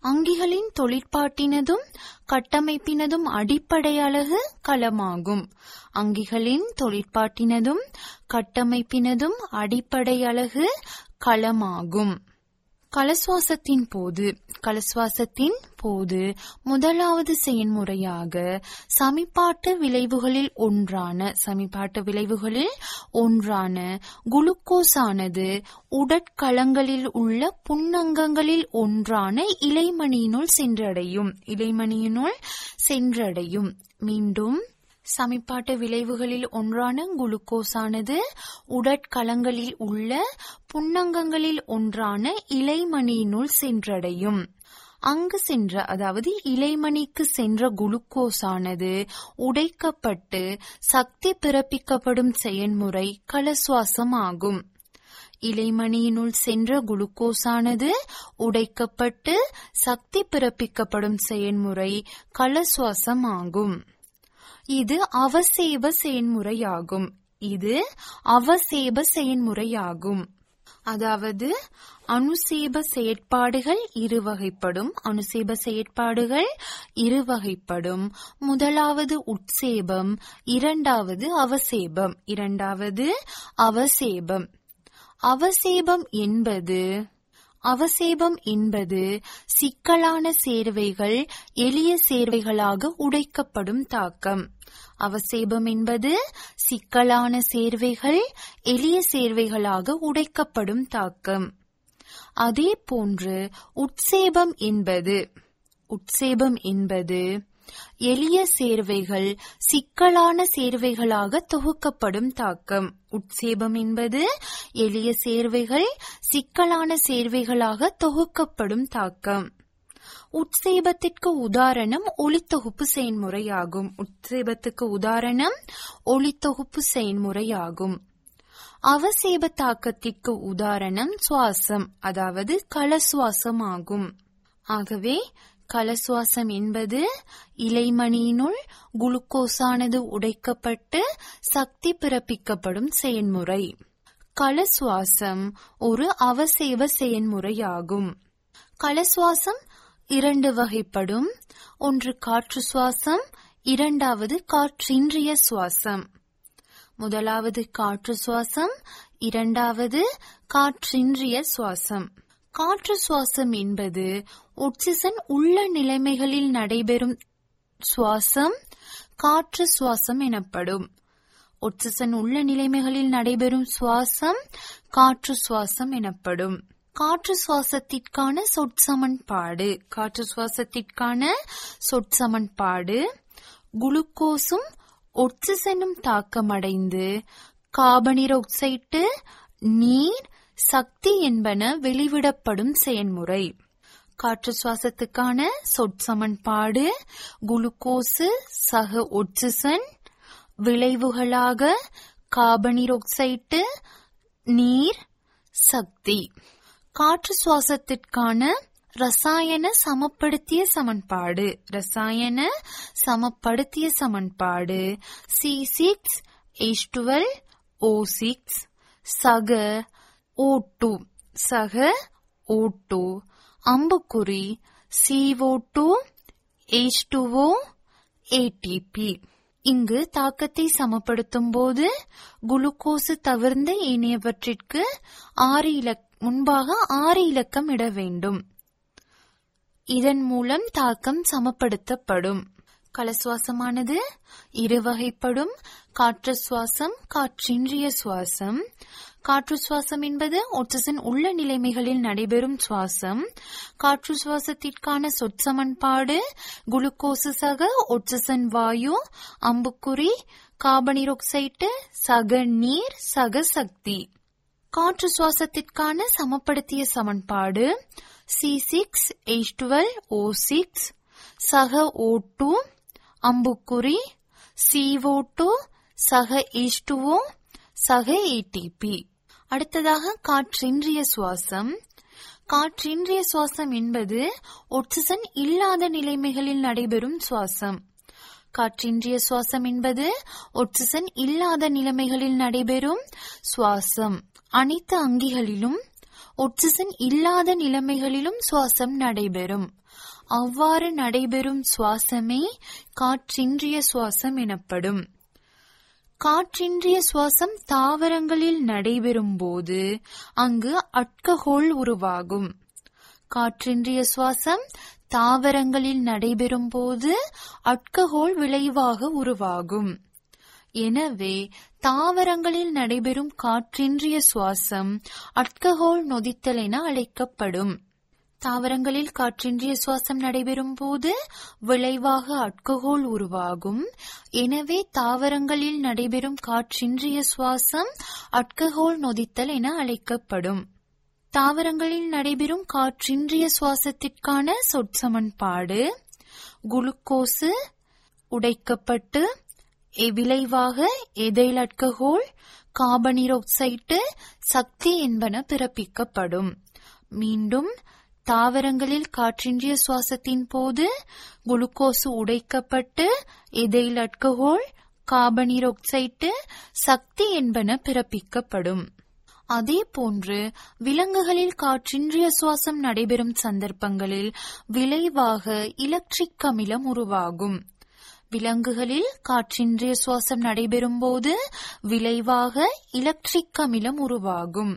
அங்கிகளின் தொழிற்பாட்டினதும் கட்டமைப்பினதும் அடிப்படை அலகு களமாகும் அங்கிகளின் தொழிற்பாட்டினதும் கட்டமைப்பினதும் அடிப்படை அலகு களமாகும் கலசுவாசத்தின் போது கலசுவாசத்தின் போது முதலாவது செயல்முறையாக சமிபாட்டு விளைவுகளில் ஒன்றான சமிபாட்டு விளைவுகளில் ஒன்றான குளுக்கோஸானது உடற்களங்களில் உள்ள புன்னங்கங்களில் ஒன்றான இலைமணியினுள் சென்றடையும் இலைமணியினுள் சென்றடையும் மீண்டும் சமிப்பாட்டு விளைவுகளில் ஒன்றான குளுக்கோஸானது உடற்களங்களில் உள்ள புன்னங்கங்களில் ஒன்றான இலைமணியினுள் சென்றடையும் அங்கு சென்ற அதாவது இலைமணிக்கு சென்ற குளுக்கோஸானது உடைக்கப்பட்டு சக்தி பிறப்பிக்கப்படும் செயல்முறை கலசுவாசம் ஆகும் இலைமணியினுள் சென்ற குளுக்கோஸானது உடைக்கப்பட்டு சக்தி பிறப்பிக்கப்படும் செயல்முறை கலசுவாசம் ஆகும் இது அவசேப செயல்முறையாகும் இது அவசேப செயல்முறையாகும் அதாவது அனுசேப செயற்பாடுகள் இரு வகைப்படும் அனுசேப செயற்பாடுகள் இரு வகைப்படும் முதலாவது உட்சேபம் இரண்டாவது அவசேபம் இரண்டாவது அவசேபம் அவசேபம் என்பது அவசேபம் என்பது சிக்கலான சேர்வைகள் எளிய சேர்வைகளாக உடைக்கப்படும் தாக்கம் அவசேபம் என்பது சிக்கலான சேர்வைகள் எளிய சேர்வைகளாக உடைக்கப்படும் தாக்கம் அதே போன்று உட்சேபம் என்பது உட்சேபம் என்பது எளிய சேர்வைகள் சிக்கலான சேர்வைகளாக தொகுக்கப்படும் தாக்கம் உட்சேபம் என்பது எளிய சேர்வைகள் சிக்கலான சேர்வைகளாக தொகுக்கப்படும் தாக்கம் உட்சேபத்திற்கு உதாரணம் ஒளித்தொகுப்பு செயல்முறையாகும் உட்சேபத்துக்கு உதாரணம் ஒளித்தொகுப்பு செயல்முறையாகும் அவசேப தாக்கத்திற்கு உதாரணம் சுவாசம் அதாவது களசுவாசம் ஆகும் ஆகவே கலசுவாசம் என்பது இலைமணியினுள் குளுக்கோஸானது உடைக்கப்பட்டு சக்தி பிறப்பிக்கப்படும் செயல்முறை கலசுவாசம் ஒரு அவசேப செயல்முறையாகும் கலசுவாசம் இரண்டு வகைப்படும் ஒன்று காற்று சுவாசம் இரண்டாவது காற்றின்றிய சுவாசம் முதலாவது காற்று சுவாசம் இரண்டாவது காற்றின்றிய சுவாசம் காற்று சுவாசம் என்பது ஒட்சிசன் உள்ள நிலைமைகளில் நடைபெறும் சுவாசம் காற்று சுவாசம் எனப்படும் ஒட்சிசன் உள்ள நிலைமைகளில் நடைபெறும் சுவாசம் காற்று சுவாசம் எனப்படும் காற்று சுவாசத்திற்கான சொற்சமன்பாடு காற்று சுவாசத்திற்கான சொற்சமன்பாடு குளுக்கோஸும் ஒட்சிசனும் தாக்கமடைந்து கார்பனீரொக்சைட்டு நீர் சக்தி என்பன வெளிவிடப்படும் செயல்முறை காற்று சுவாசத்துக்கான சொற்சமன்பாடு குளுக்கோசு சக ஒட்சிசன் விளைவுகளாக கார்பனீரொக்சைட்டு நீர் சக்தி காற்று சுவாசத்திற்கான ரசாயன சமப்படுத்திய சமன்பாடு ரசாயன சமப்படுத்திய சமன்பாடு C six H twelve O six சக ஓ டூ சக ஓ டூ அம்புக்குறி CO two H two O ATP இங்கு தாக்கத்தை சமப்படுத்தும் போது குளுக்கோசு தவிர்ந்த ஏனையவற்றிற்கு ஆறு இலக் முன்பாக ஆறு இலக்கம் இட வேண்டும் இதன் மூலம் தாக்கம் சமப்படுத்தப்படும் கலசுவாசமானது இரு வகைப்படும் காற்று சுவாசம் காற்றின்றிய சுவாசம் காற்று சுவாசம் என்பது ஒட்சிசன் உள்ள நிலைமைகளில் நடைபெறும் சுவாசம் காற்று சுவாசத்திற்கான சொற்சமன்பாடு குளுக்கோசு சக ஒட்சிசன் வாயு அம்புக்குறி கார்பனீரொக்சைட்டு சக நீர் சக சக்தி காற்று சுவாசத்திற்கான சமப்படுத்திய சமன்பாடு C six H twelve O six சக ஓ டூ அம்புக்குறி சிஓ டூ சக எச் டூஓ சக ஏடிபி அடுத்ததாக காற்றின்றிய சுவாசம் காற்றின்றிய சுவாசம் என்பது ஒட்சிசன் இல்லாத நிலைமைகளில் நடைபெறும் சுவாசம் காற்றின்றிய சுவாசம் என்பது ஒட்சிசன் இல்லாத நிலைமைகளில் நடைபெறும் சுவாசம் அனைத்து அங்கிகளிலும் ஒட்சிசன் இல்லாத நிலைமைகளிலும் சுவாசம் நடைபெறும் அவ்வாறு நடைபெறும் சுவாசமே காற்றின்றிய சுவாசம் எனப்படும் காற்றின்றிய சுவாசம் தாவரங்களில் நடைபெறும் போது அங்கு அட்கஹோல் உருவாகும் காற்றின்றிய சுவாசம் தாவரங்களில் நடைபெறும் போது அட்கஹோல் விளைவாக உருவாகும் எனவே தாவரங்களில் நடைபெறும் காற்றின்றிய சுவாசம் அட்கஹோல் நொதித்தல் என அழைக்கப்படும் தாவரங்களில் காற்றின்றிய சுவாசம் நடைபெறும் போது விளைவாக அட்கஹோல் உருவாகும் எனவே தாவரங்களில் நடைபெறும் காற்றின்றிய சுவாசம் அட்கஹோல் நொதித்தல் என அழைக்கப்படும் தாவரங்களில் நடைபெறும் காற்றின்றிய சுவாசத்திற்கான சொற்சமன்பாடு குளுக்கோசு உடைக்கப்பட்டு விளைவாக எதைல் அட்கஹோல் கார்பனீரொக்சைட்டு சக்தி என்பன பிறப்பிக்கப்படும் மீண்டும் தாவரங்களில் காற்றின்றிய சுவாசத்தின் போது குளுக்கோசு உடைக்கப்பட்டு எதைல் அட்கஹோல் கார்பனீரொக்சைட்டு சக்தி என்பன பிறப்பிக்கப்படும் அதே போன்று விலங்குகளில் காற்றின்றிய சுவாசம் நடைபெறும் சந்தர்ப்பங்களில் விளைவாக இலக்ட்ரிக் அமிலம் உருவாகும் விலங்குகளில் காற்றின்றிய சுவாசம் நடைபெறும் போது விளைவாக இலக்ட்ரிக் அமிலம் உருவாகும்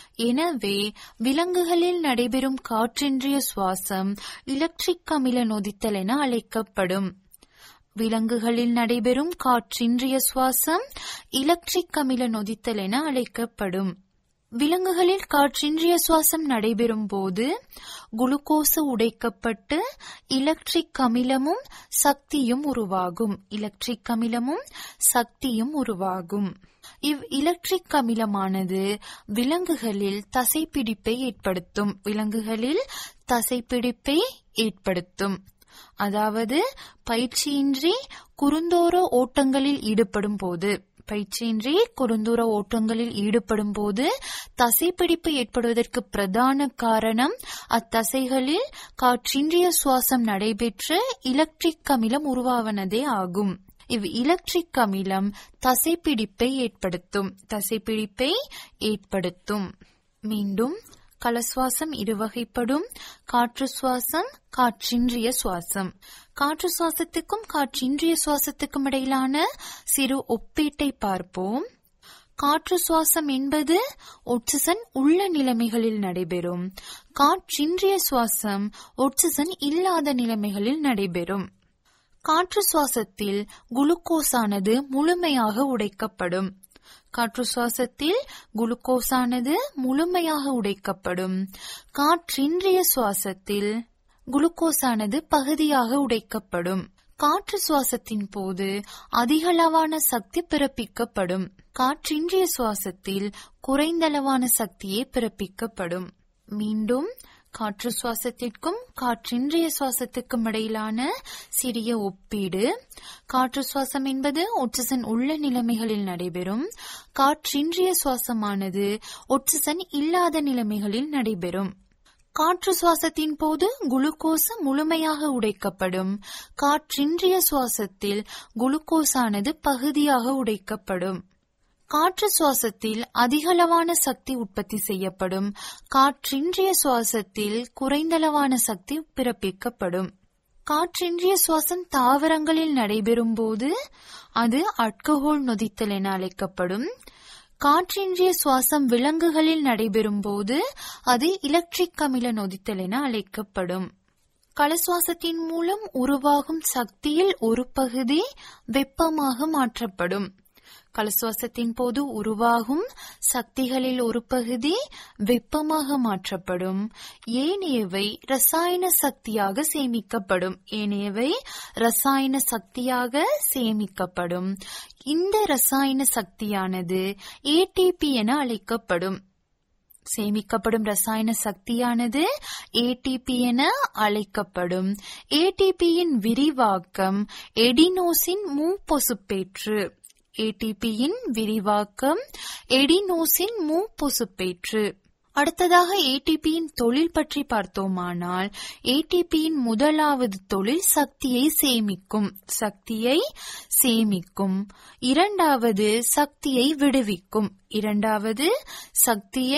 எனவே விலங்குகளில் நடைபெறும் காற்றின்றிய சுவாசம் இலக்ட்ரிக் அமில நொதித்தல் என அழைக்கப்படும் விலங்குகளில் நடைபெறும் காற்றின்றிய சுவாசம் இலக்ட்ரிக் அமில நொதித்தல் என அழைக்கப்படும் விலங்குகளில் காற்றின்றிய சுவாசம் நடைபெறும் போது குளுக்கோசு உடைக்கப்பட்டு இலக்ட்ரிக் அமிலமும் சக்தியும் உருவாகும் இலக்ட்ரிக் அமிலமும் சக்தியும் உருவாகும் இவ் இலக்ட்ரிக் அமிலமானது விலங்குகளில் தசைப்பிடிப்பை ஏற்படுத்தும் விலங்குகளில் தசைப்பிடிப்பை ஏற்படுத்தும் அதாவது பயிற்சியின்றி குறுந்தோர ஓட்டங்களில் ஈடுபடும் போது பயிற்சியின்றி குறுந்தூர ஓட்டங்களில் ஈடுபடும் போது தசைப்பிடிப்பு ஏற்படுவதற்கு பிரதான காரணம் அத்தசைகளில் காற்றின்றிய சுவாசம் நடைபெற்று இலக்ட்ரிக் அமிலம் உருவாவனதே ஆகும் இவ் இலக்ட்ரிக் அமிலம் தசைப்பிடிப்பை ஏற்படுத்தும் தசைப்பிடிப்பை ஏற்படுத்தும் மீண்டும் கலசுவாசம் இருவகைப்படும் காற்று சுவாசம் காற்றின்றிய சுவாசம் காற்று சுவாசத்துக்கும் காற்றின்றிய சுவாசத்துக்கும் இடையிலான சிறு ஒப்பீட்டை பார்ப்போம் காற்று சுவாசம் என்பது ஒட்சிசன் உள்ள நிலைமைகளில் நடைபெறும் காற்றின்றிய சுவாசம் ஒட்சிசன் இல்லாத நிலைமைகளில் நடைபெறும் காற்று சுவாசத்தில் குளுக்கோஸானது முழுமையாக உடைக்கப்படும் காற்று சுவாசத்தில் குளுக்கோஸானது முழுமையாக உடைக்கப்படும் காற்றின்றிய சுவாசத்தில் குளுக்கோஸானது பகுதியாக உடைக்கப்படும் காற்று சுவாசத்தின் போது அதிகளவான சக்தி பிறப்பிக்கப்படும் காற்றின்றிய சுவாசத்தில் குறைந்தளவான சக்தியே பிறப்பிக்கப்படும் மீண்டும் காற்று சுவாசத்திற்கும் காற்றின்றிய சுவாசத்துக்கும் இடையிலான சிறிய ஒப்பீடு காற்று சுவாசம் என்பது ஒட்சிசன் உள்ள நிலைமைகளில் நடைபெறும் காற்றின்றிய சுவாசமானது ஒட்சிசன் இல்லாத நிலைமைகளில் நடைபெறும் காற்று சுவாசத்தின் போது குளுக்கோஸ் முழுமையாக உடைக்கப்படும் காற்றின்றிய சுவாசத்தில் குளுக்கோஸானது பகுதியாக உடைக்கப்படும் காற்று சுவாசத்தில் அதிகளவான சக்தி உற்பத்தி செய்யப்படும் காற்றின்றிய சுவாசத்தில் குறைந்தளவான சக்தி பிறப்பிக்கப்படும் காற்றின்றிய சுவாசம் தாவரங்களில் நடைபெறும் போது அது அட்கஹோல் நொதித்தல் என அழைக்கப்படும் காற்றின்றிய சுவாசம் விலங்குகளில் நடைபெறும் போது அது எலக்ட்ரிக் அமில நொதித்தல் என அழைக்கப்படும் கலசுவாசத்தின் மூலம் உருவாகும் சக்தியில் ஒரு பகுதி வெப்பமாக மாற்றப்படும் கலசுவாசத்தின் போது உருவாகும் சக்திகளில் ஒரு பகுதி வெப்பமாக மாற்றப்படும் ஏனையவை ரசாயன சக்தியாக சேமிக்கப்படும் ஏனையவை ரசாயன சக்தியாக சேமிக்கப்படும் இந்த ரசாயன சக்தியானது ஏடிபி என அழைக்கப்படும் சேமிக்கப்படும் ரசாயன சக்தியானது ஏடிபி என அழைக்கப்படும் ஏடிபியின் விரிவாக்கம் எடினோசின் மூப்பொசுப்பேற்று ஏடிபியின் விரிவாக்கம் எடினோசின் மூப்பொசுப்பேற்று அடுத்ததாக ஏடிபியின் தொழில் பற்றி பார்த்தோமானால் ஏடிபியின் முதலாவது தொழில் சக்தியை சேமிக்கும் சக்தியை சேமிக்கும் இரண்டாவது சக்தியை விடுவிக்கும் இரண்டாவது சக்தியை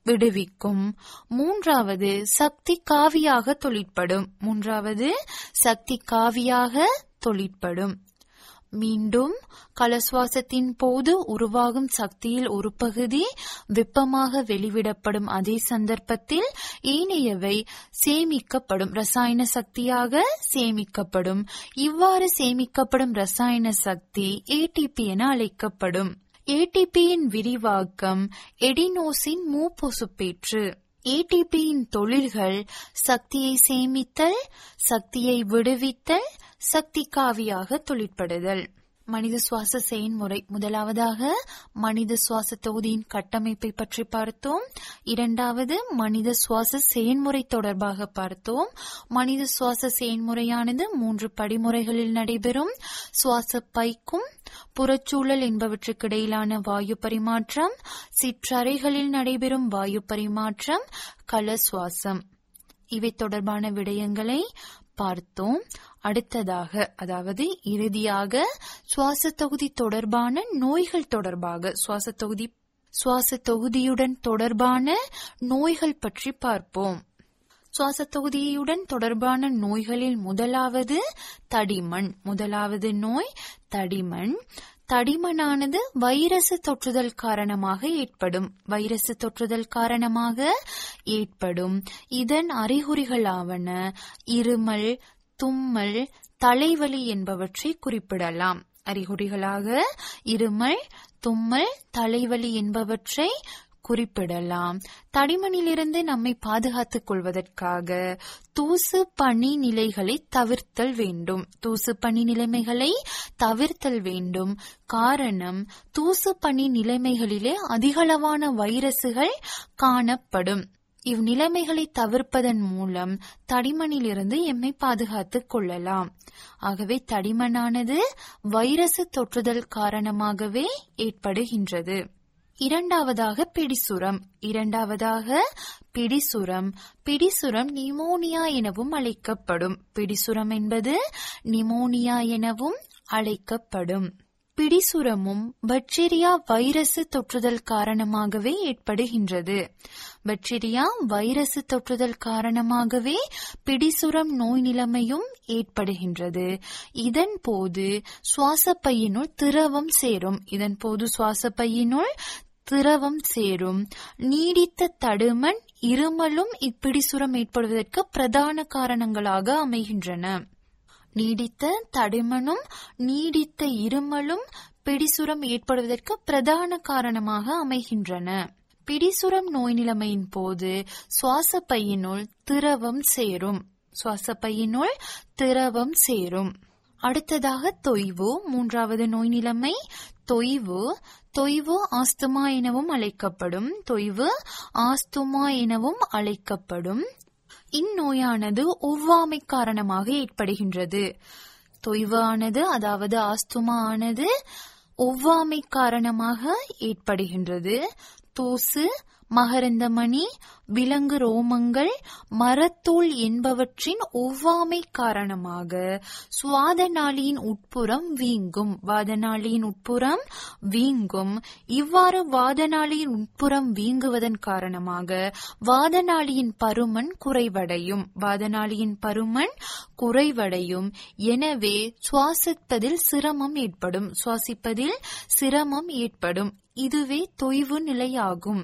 விடுவிக்கும் மூன்றாவது சக்தி காவியாக தொழிற்படும் மூன்றாவது சக்தி காவியாக தொழிற்படும் மீண்டும் கலசுவாசத்தின் போது உருவாகும் சக்தியில் ஒரு பகுதி வெப்பமாக வெளிவிடப்படும் அதே சந்தர்ப்பத்தில் ஏனையவை சேமிக்கப்படும் ரசாயன சக்தியாக சேமிக்கப்படும் இவ்வாறு சேமிக்கப்படும் ரசாயன சக்தி ஏடிபி என அழைக்கப்படும் ஏடிபியின் விரிவாக்கம் எடினோசின் மூப்பொசுப்பேற்று ஏடிபியின் தொழில்கள் சக்தியை சேமித்தல் சக்தியை விடுவித்தல் சக்தி காவியாக தொழிற்படுதல் மனித சுவாச செயல்முறை முதலாவதாக மனித சுவாச தொகுதியின் கட்டமைப்பை பற்றி பார்த்தோம் இரண்டாவது மனித சுவாச செயல்முறை தொடர்பாக பார்த்தோம் மனித சுவாச செயல்முறையானது மூன்று படிமுறைகளில் நடைபெறும் சுவாச பைக்கும் புறச்சூழல் என்பவற்றுக்கு இடையிலான வாயு பரிமாற்றம் சிற்றறைகளில் நடைபெறும் வாயு பரிமாற்றம் கல சுவாசம் இவை தொடர்பான விடயங்களை பார்த்தோம் அடுத்ததாக அதாவது இறுதியாக சுவாச தொகுதி தொடர்பான நோய்கள் தொடர்பாக சுவாச தொகுதி சுவாச தொகுதியுடன் தொடர்பான நோய்கள் பற்றி பார்ப்போம் சுவாச தொகுதியுடன் தொடர்பான நோய்களில் முதலாவது தடிமண் முதலாவது நோய் தடிமண் தடிமனானது வைரஸ் தொற்றுதல் காரணமாக ஏற்படும் வைரஸ் தொற்றுதல் காரணமாக ஏற்படும் இதன் அறிகுறிகளாவன இருமல் தும்மல் தலைவலி என்பவற்றை குறிப்பிடலாம் அறிகுறிகளாக இருமல் தும்மல் தலைவலி என்பவற்றை குறிப்பிடலாம் தடிமனிலிருந்து நம்மை பாதுகாத்துக் கொள்வதற்காக தூசு பனி நிலைகளை தவிர்த்தல் வேண்டும் தூசு பனி நிலைமைகளை தவிர்த்தல் வேண்டும் காரணம் தூசு பனி நிலைமைகளிலே அதிகளவான வைரசுகள் காணப்படும் இவ்நிலைமைகளை தவிர்ப்பதன் மூலம் தடிமனிலிருந்து எம்மை பாதுகாத்துக் கொள்ளலாம் ஆகவே தடிமனானது வைரசு தொற்றுதல் காரணமாகவே ஏற்படுகின்றது இரண்டாவதாக பிடிசுரம் இரண்டாவதாக பிடிசுரம் பிடிசுரம் நிமோனியா எனவும் அழைக்கப்படும் பிடிசுரம் என்பது நிமோனியா எனவும் அழைக்கப்படும் பிடிசுரமும் பாக்டீரியா வைரஸ் தொற்றுதல் காரணமாகவே ஏற்படுகின்றது பாக்டீரியா வைரஸ் தொற்றுதல் காரணமாகவே பிடிசுரம் நோய் நிலைமையும் ஏற்படுகின்றது இதன் போது சுவாச பையினுள் திரவம் சேரும் இதன் போது சுவாச பையினுள் திரவம் சேரும் நீடித்த தடுமன் இருமலும் இப்பிடிசுரம் ஏற்படுவதற்கு பிரதான காரணங்களாக அமைகின்றன நீடித்த தடிமனும் நீடித்த இருமலும் பிடிசுரம் ஏற்படுவதற்கு பிரதான காரணமாக அமைகின்றன பிடிசுரம் நோய் நிலைமையின் போது சுவாச பையினுள் திரவம் சேரும் சுவாச பையினுள் திரவம் சேரும் அடுத்ததாக தொய்வு மூன்றாவது நோய் நிலைமை தொய்வு தொய்வு ஆஸ்துமா எனவும் அழைக்கப்படும் தொய்வு ஆஸ்துமா எனவும் அழைக்கப்படும் இந்நோயானது ஒவ்வாமை காரணமாக ஏற்படுகின்றது தொய்வு ஆனது அதாவது ஆஸ்துமா ஆனது ஒவ்வாமை காரணமாக ஏற்படுகின்றது தூசு மகரந்தமணி விலங்கு ரோமங்கள் மரத்தூள் என்பவற்றின் ஒவ்வாமை காரணமாக சுவாதநாளியின் உட்புறம் வீங்கும் வாதநாளியின் உட்புறம் வீங்கும் இவ்வாறு வாதநாளியின் உட்புறம் வீங்குவதன் காரணமாக வாதநாளியின் பருமன் குறைவடையும் வாதநாளியின் பருமன் குறைவடையும் எனவே சுவாசிப்பதில் சிரமம் ஏற்படும் சுவாசிப்பதில் சிரமம் ஏற்படும் இதுவே தொய்வு நிலையாகும்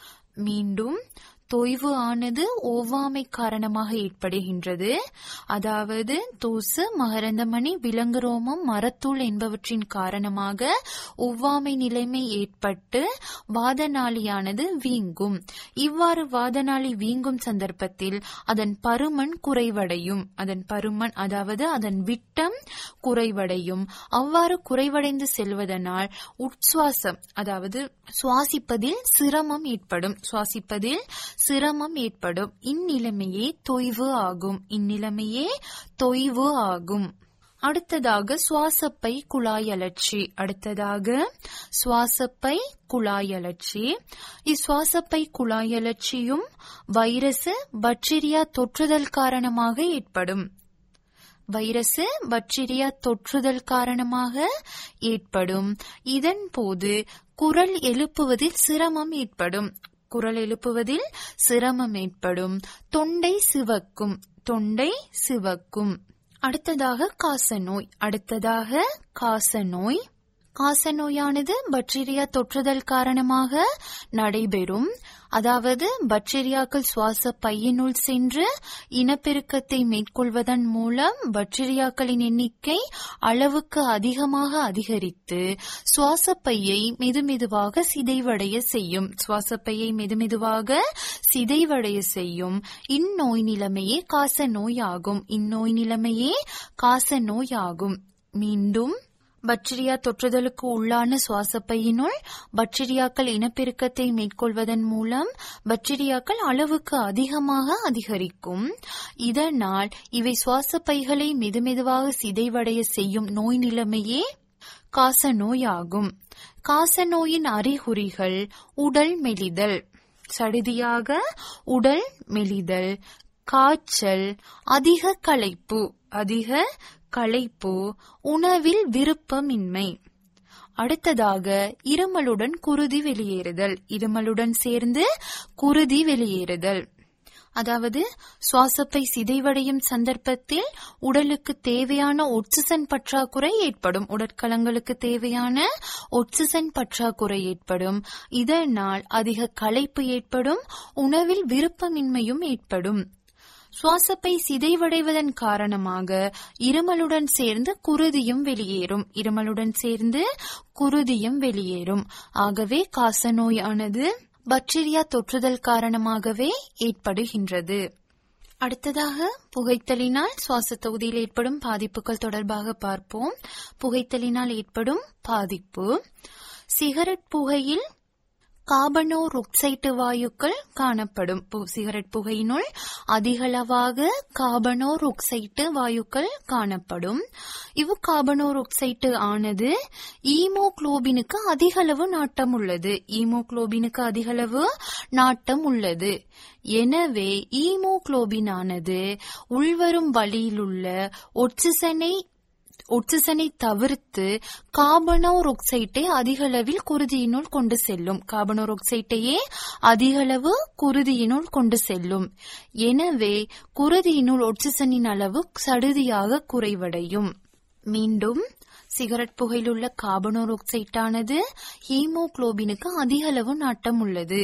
மீண்டும் தொய்வு ஆனது ஒவ்வாமை காரணமாக ஏற்படுகின்றது அதாவது தூசு மகரந்தமணி விலங்கு ரோமம் மரத்தூள் என்பவற்றின் காரணமாக ஒவ்வாமை நிலைமை ஏற்பட்டு வாதநாளியானது வீங்கும் இவ்வாறு வாதநாளி வீங்கும் சந்தர்ப்பத்தில் அதன் பருமன் குறைவடையும் அதன் பருமன் அதாவது அதன் விட்டம் குறைவடையும் அவ்வாறு குறைவடைந்து செல்வதனால் உட்சுவாசம் அதாவது சுவாசிப்பதில் சிரமம் ஏற்படும் சுவாசிப்பதில் சிரமம் ஏற்படும் இந்நிலைமையே தொய்வு ஆகும் இந்நிலைமையே தொய்வு ஆகும் அடுத்ததாக சுவாசப்பை குழாய் அழற்சி அடுத்ததாக சுவாசப்பை குழாய் அழற்சி இச்சுவாசப்பை குழாய் அழற்சியும் வைரஸ் பாக்டீரியா தொற்றுதல் காரணமாக ஏற்படும் வைரஸ் பாக்டீரியா தொற்றுதல் காரணமாக ஏற்படும் இதன் போது குரல் எழுப்புவதில் சிரமம் ஏற்படும் குரல் எழுப்புவதில் சிரமம் ஏற்படும் தொண்டை சிவக்கும் தொண்டை சிவக்கும் அடுத்ததாக காசநோய் அடுத்ததாக காசநோய் காசநோயானது பக்டீரியா தொற்றுதல் காரணமாக நடைபெறும் அதாவது பக்டீரியாக்கள் சுவாச பையினுள் சென்று இனப்பெருக்கத்தை மேற்கொள்வதன் மூலம் பக்டீரியாக்களின் எண்ணிக்கை அளவுக்கு அதிகமாக அதிகரித்து சுவாசப்பையை மெதுமெதுவாக சிதைவடைய செய்யும் சுவாசப்பையை மெதுமெதுவாக சிதைவடைய செய்யும் இந்நோய் நிலைமையே காச நோய் ஆகும் இந்நோய் நிலைமையே காச நோய் ஆகும் மீண்டும் பக்டீரியா தொற்றுதலுக்கு உள்ளான சுவாசப்பையினுள் பக்டீரியாக்கள் இனப்பெருக்கத்தை மேற்கொள்வதன் மூலம் பக்டீரியாக்கள் அளவுக்கு அதிகமாக அதிகரிக்கும் இதனால் இவை சுவாசப்பைகளை மெதுமெதுவாக சிதைவடைய செய்யும் நோய் நிலைமையே காச நோய் ஆகும் காச நோயின் அறிகுறிகள் உடல் மெலிதல் சடுதியாக உடல் மெலிதல் காய்ச்சல் அதிக களைப்பு அதிக களைப்பு உணவில் விருப்பமின்மை அடுத்ததாக இருமலுடன் குருதி வெளியேறுதல் இருமலுடன் சேர்ந்து குருதி வெளியேறுதல் அதாவது சுவாசப்பை சிதைவடையும் சந்தர்ப்பத்தில் உடலுக்கு தேவையான ஒட்சிசன் பற்றாக்குறை ஏற்படும் உடற்கலங்களுக்கு தேவையான ஒட்சிசன் பற்றாக்குறை ஏற்படும் இதனால் அதிக களைப்பு ஏற்படும் உணவில் விருப்பமின்மையும் ஏற்படும் சுவாசப்பை சிதைவடைவதன் காரணமாக இருமலுடன் சேர்ந்து குருதியும் வெளியேறும் இருமலுடன் சேர்ந்து குருதியும் வெளியேறும் ஆகவே காசநோயானது பக்டீரியா தொற்றுதல் காரணமாகவே ஏற்படுகின்றது அடுத்ததாக புகைத்தலினால் சுவாச தொகுதியில் ஏற்படும் பாதிப்புகள் தொடர்பாக பார்ப்போம் புகைத்தலினால் ஏற்படும் பாதிப்பு சிகரெட் புகையில் கார்பனோரொக்சைட்டு வாயுக்கள் காணப்படும் சிகரெட் புகையினுள் அதிகளவாக கார்பனோரொக்சைட்டு வாயுக்கள் காணப்படும் இவ் கார்பனோரொக்சைட்டு ஆனது ஈமோக்ளோபினுக்கு அதிகளவு நாட்டம் உள்ளது ஈமோக்ளோபினுக்கு அதிகளவு நாட்டம் உள்ளது எனவே ஈமோக்ளோபின் ஆனது உள்வரும் வழியிலுள்ள ஒட்சிசனை ஒட்சிசனை தவிர்த்து கார்பனோர் ஒக்சைட்டை அதிகளவில் குருதியினுள் கொண்டு செல்லும் கார்பனோர் ஒக்சைட்டையே அதிகளவு குருதியினுள் கொண்டு செல்லும் எனவே குருதியினுள் ஒட்சிசனின் அளவு சடுதியாக குறைவடையும் மீண்டும் சிகரெட் புகையில் உள்ள கார்பனோர் ஒக்சைட்டானது ஹீமோகுளோபினுக்கு அதிக அளவு நாட்டம் உள்ளது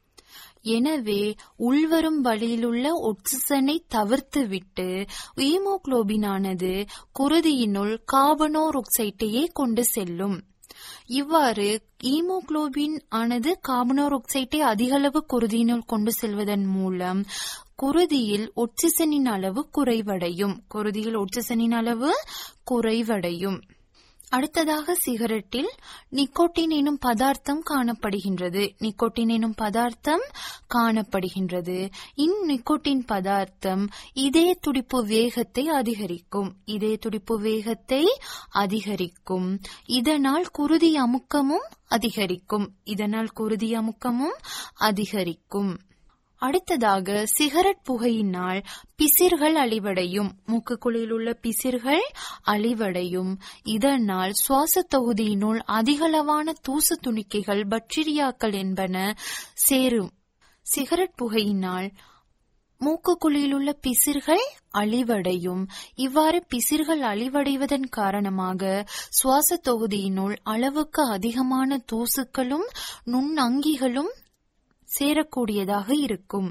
எனவே உள்வரும் வழியிலுள்ள ஒட்சிசனை தவிர்த்துவிட்டு ஈமோகுளோபினானது குருதியினுள் கார்பனோர் ஒக்சைட்டையே கொண்டு செல்லும் இவ்வாறு ஈமோகுளோபின் ஆனது கார்பனோர் ஒக்சைட்டை அதிகளவு குருதியினுள் கொண்டு செல்வதன் மூலம் குருதியில் ஒட்சிசனின் அளவு குறைவடையும் குருதியில் ஒட்சிசனின் அளவு குறைவடையும் அடுத்ததாக சிகரெட்டில் நிக்கோட்டின் எனும் பதார்த்தம் காணப்படுகின்றது நிக்கோட்டின் எனும் பதார்த்தம் காணப்படுகின்றது இந்நிக்கோட்டின் பதார்த்தம் இதய துடிப்பு வேகத்தை அதிகரிக்கும் இதய துடிப்பு வேகத்தை அதிகரிக்கும் இதனால் குருதி அமுக்கமும் அதிகரிக்கும் இதனால் குருதி அமுக்கமும் அதிகரிக்கும் அடுத்ததாக சிகரெட் புகையினால் பிசிர்கள் அழிவடையும் மூக்குக்குழியில் உள்ள பிசிர்கள் அழிவடையும் இதனால் சுவாச தொகுதியினுள் அதிகளவான தூசு துணிக்கைகள் பக்டீரியாக்கள் என்பன சேரும் சிகரெட் புகையினால் மூக்குக்குழியில் உள்ள பிசிர்கள் அழிவடையும் இவ்வாறு பிசிர்கள் அழிவடைவதன் காரணமாக சுவாச தொகுதியினுள் அளவுக்கு அதிகமான தூசுக்களும் நுண்ணங்கிகளும் சேரக்கூடியதாக இருக்கும்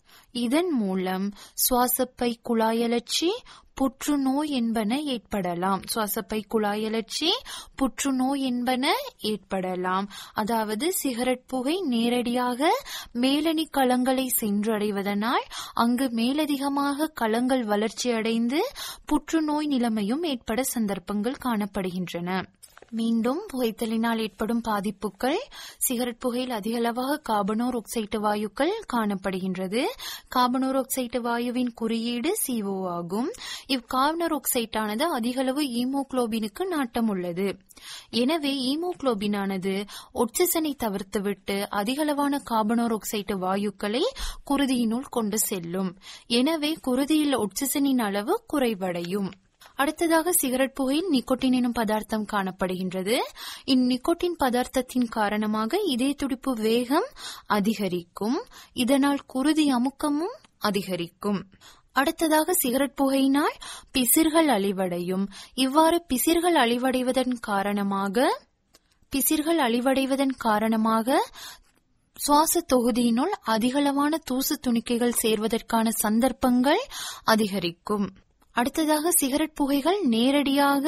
இதன் மூலம் சுவாசப்பை குழாயலட்சி புற்றுநோய் என்பன ஏற்படலாம் சுவாசப்பை குழாயலட்சி புற்றுநோய் என்பன ஏற்படலாம் அதாவது சிகரெட் புகை நேரடியாக மேலணி களங்களை சென்றடைவதனால் அங்கு மேலதிகமாக களங்கள் வளர்ச்சியடைந்து புற்றுநோய் நிலைமையும் ஏற்பட சந்தர்ப்பங்கள் காணப்படுகின்றன மீண்டும் புகைத்தலினால் ஏற்படும் பாதிப்புகள் சிகரெட் புகையில் அதிகளவாக கார்பனோர் ஒக்சைட்டு வாயுக்கள் காணப்படுகின்றது கார்பனோர் ஒக்சைட்டு வாயுவின் குறியீடு சிஓ ஆகும் இவ் கார்பனோர் ஒக்சைட்டானது அதிகளவு ஈமோகுளோபினுக்கு நாட்டம் உள்ளது எனவே ஈமோகுளோபினானது ஒட்சிசனை தவிர்த்துவிட்டு அதிகளவான கார்பனோர் ஒக்சைட்டு வாயுக்களை குருதியினுள் கொண்டு செல்லும் எனவே குருதியில் ஒட்சிசனின் அளவு குறைவடையும் அடுத்ததாக சிகரெட் புகையில் நிக்கோட்டின் எனும் பதார்த்தம் காணப்படுகின்றது இந்நிக்கோட்டின் பதார்த்தத்தின் காரணமாக இதய துடிப்பு வேகம் அதிகரிக்கும் இதனால் குருதி அமுக்கமும் அதிகரிக்கும் அடுத்ததாக சிகரெட் புகையினால் பிசிர்கள் அழிவடையும் இவ்வாறு பிசிர்கள் அழிவடைவதன் காரணமாக பிசிர்கள் அழிவடைவதன் காரணமாக சுவாச தொகுதியினுள் அதிகளவான தூசு துணிக்கைகள் சேர்வதற்கான சந்தர்ப்பங்கள் அதிகரிக்கும் அடுத்ததாக சிகரெட் புகைகள் நேரடியாக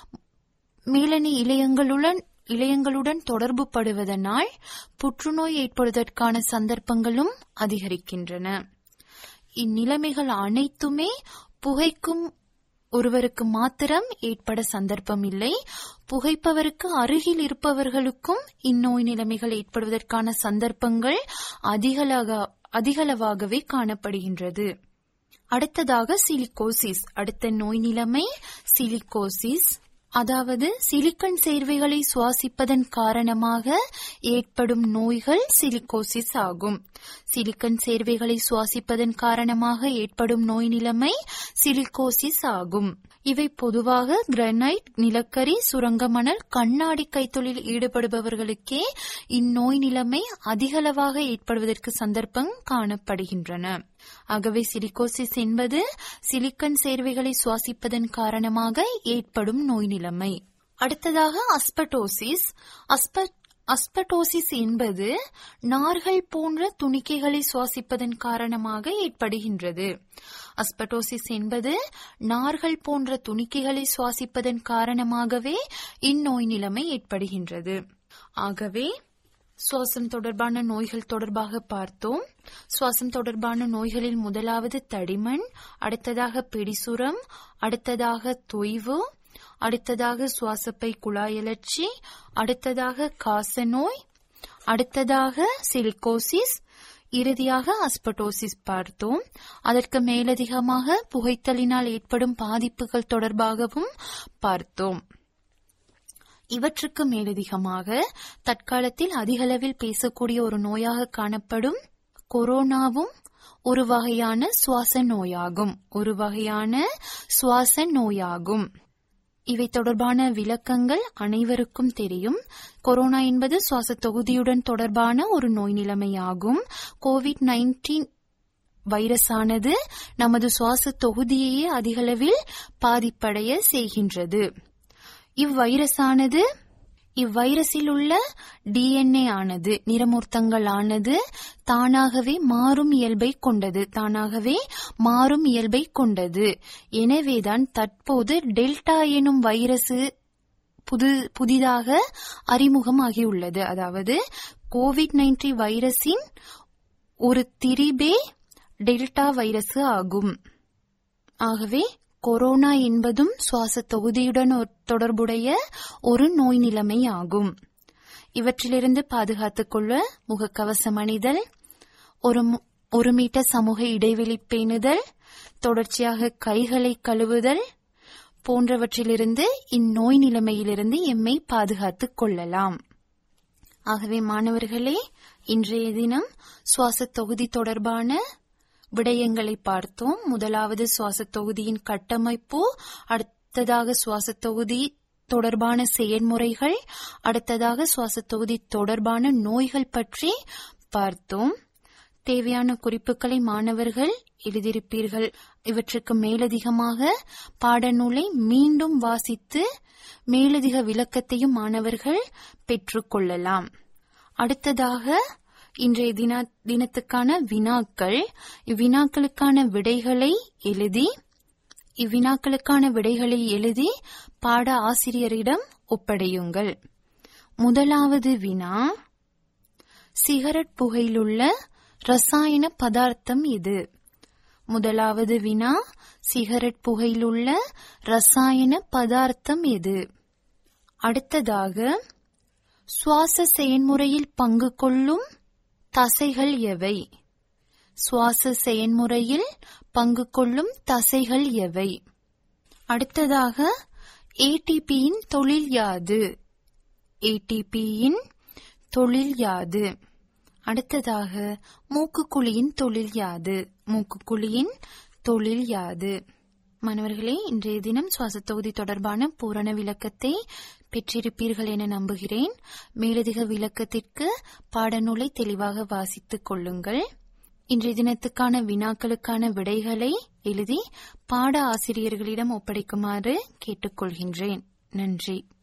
மேலணி இலையங்களுடன் இலையங்களுடன் தொடர்பு படுவதனால் புற்றுநோய் ஏற்படுவதற்கான சந்தர்ப்பங்களும் அதிகரிக்கின்றன இந்நிலைமைகள் அனைத்துமே புகைக்கும் ஒருவருக்கு மாத்திரம் ஏற்பட சந்தர்ப்பம் இல்லை புகைப்பவருக்கு அருகில் இருப்பவர்களுக்கும் இந்நோய் நிலைமைகள் ஏற்படுவதற்கான சந்தர்ப்பங்கள் அதிகளக அதிகளவாகவே காணப்படுகின்றது அடுத்ததாக சிலிகோசிஸ் அடுத்த நோய் நிலைமை சிலிகோசிஸ் அதாவது சிலிக்கன் சேர்வைகளை சுவாசிப்பதன் காரணமாக ஏற்படும் நோய்கள் சிலிகோசிஸ் ஆகும் சிலிக்கன் சேர்வைகளை சுவாசிப்பதன் காரணமாக ஏற்படும் நோய் நிலைமை சிலிகோசிஸ் ஆகும் இவை பொதுவாக கிரனைட் நிலக்கரி சுரங்க மணல் கண்ணாடி கைத்தொழில் ஈடுபடுபவர்களுக்கே இந்நோய் நிலைமை அதிகளவாக ஏற்படுவதற்கு சந்தர்ப்பம் காணப்படுகின்றன ஆகவே சிலிகோசிஸ் என்பது சிலிக்கன் சேர்வைகளை சுவாசிப்பதன் காரணமாக ஏற்படும் நோய் நிலைமை அடுத்ததாக அஸ்பட்டோசிஸ் அஸ்ப அஸ்பட்டோசிஸ் என்பது நார்கள் போன்ற துணிக்கைகளை சுவாசிப்பதன் காரணமாக ஏற்படுகின்றது அஸ்பட்டோசிஸ் என்பது நார்கள் போன்ற துணிக்கைகளை சுவாசிப்பதன் காரணமாகவே இந்நோய் நிலைமை ஏற்படுகின்றது ஆகவே சுவாசம் தொடர்பான நோய்கள் தொடர்பாக பார்த்தோம் சுவாசம் தொடர்பான நோய்களில் முதலாவது தடிமன் அடுத்ததாக பிடிசுரம் அடுத்ததாக தொய்வு அடுத்ததாக சுவாசப்பை குழாயலர்ச்சி அடுத்ததாக காசநோய் அடுத்ததாக சிலிகோசிஸ் இறுதியாக அஸ்பட்டோசிஸ் பார்த்தோம் அதற்கு மேலதிகமாக புகைத்தலினால் ஏற்படும் பாதிப்புகள் தொடர்பாகவும் பார்த்தோம் இவற்றுக்கு மேலதிகமாக தற்காலத்தில் அதிகளவில் பேசக்கூடிய ஒரு நோயாக காணப்படும் கொரோனாவும் ஒரு வகையான சுவாச நோயாகும் ஒரு வகையான சுவாச நோயாகும் இவை தொடர்பான விளக்கங்கள் அனைவருக்கும் தெரியும் கொரோனா என்பது சுவாச தொகுதியுடன் தொடர்பான ஒரு நோய் நிலைமையாகும் கோவிட் நைன்டீன் வைரஸானது நமது சுவாச தொகுதியையே அதிகளவில் பாதிப்படைய செய்கின்றது இவ்வைரஸானது இவ்வைரஸில் உள்ள டிஎன்ஏ ஆனது நிறமூர்த்தங்கள் ஆனது தானாகவே மாறும் இயல்பை கொண்டது தானாகவே மாறும் இயல்பை கொண்டது எனவேதான் தற்போது டெல்டா எனும் வைரஸ் புது புதிதாக அறிமுகமாகியுள்ளது அதாவது கோவிட் நைன்டீன் வைரஸின் ஒரு திரிபே டெல்டா வைரஸ் ஆகும் ஆகவே கொரோனா என்பதும் சுவாச தொகுதியுடன் தொடர்புடைய ஒரு நோய் நிலைமை ஆகும் இவற்றிலிருந்து பாதுகாத்துக் கொள்ள முகக்கவசம் அணிதல் ஒரு ஒரு மீட்டர் சமூக இடைவெளி பேணுதல் தொடர்ச்சியாக கைகளை கழுவுதல் போன்றவற்றிலிருந்து இந்நோய் நிலைமையிலிருந்து எம்மை பாதுகாத்துக் கொள்ளலாம் ஆகவே மாணவர்களே இன்றைய தினம் சுவாச தொகுதி தொடர்பான விடயங்களை பார்த்தோம் முதலாவது சுவாச தொகுதியின் கட்டமைப்பு அடுத்ததாக சுவாச தொகுதி தொடர்பான செயல்முறைகள் அடுத்ததாக சுவாச தொகுதி தொடர்பான நோய்கள் பற்றி பார்த்தோம் தேவையான குறிப்புகளை மாணவர்கள் எழுதியிருப்பீர்கள் இவற்றுக்கு மேலதிகமாக பாடநூலை மீண்டும் வாசித்து மேலதிக விளக்கத்தையும் மாணவர்கள் பெற்றுக்கொள்ளலாம் அடுத்ததாக இன்றைய தின தினத்துக்கான வினாக்கள் இவ்வினாக்களுக்கான விடைகளை எழுதி இவ்வினாக்களுக்கான விடைகளை எழுதி பாட ஆசிரியரிடம் ஒப்படையுங்கள் முதலாவது வினா சிகரெட் புகையிலுள்ள ரசாயன பதார்த்தம் எது முதலாவது வினா சிகரெட் புகையிலுள்ள ரசாயன பதார்த்தம் எது அடுத்ததாக சுவாச செயன்முறையில் பங்கு கொள்ளும் தசைகள் எவை சுவாச செயன்முறையில் பங்கு கொள்ளும் தசைகள் எவை அடுத்ததாக ஏடிபியின் தொழில் யாது ஏடிபியின் தொழில் யாது அடுத்ததாக மூக்குக்குழியின் தொழில் யாது மூக்குக்குழியின் தொழில் யாது மாணவர்களே இன்றைய தினம் சுவாச தொகுதி தொடர்பான பூரண விளக்கத்தை பெற்றிருப்பீர்கள் என நம்புகிறேன் மேலதிக விளக்கத்திற்கு பாடநூலை தெளிவாக வாசித்துக் கொள்ளுங்கள் இன்றைய தினத்துக்கான வினாக்களுக்கான விடைகளை எழுதி பாட ஆசிரியர்களிடம் ஒப்படைக்குமாறு கேட்டுக்கொள்கின்றேன் நன்றி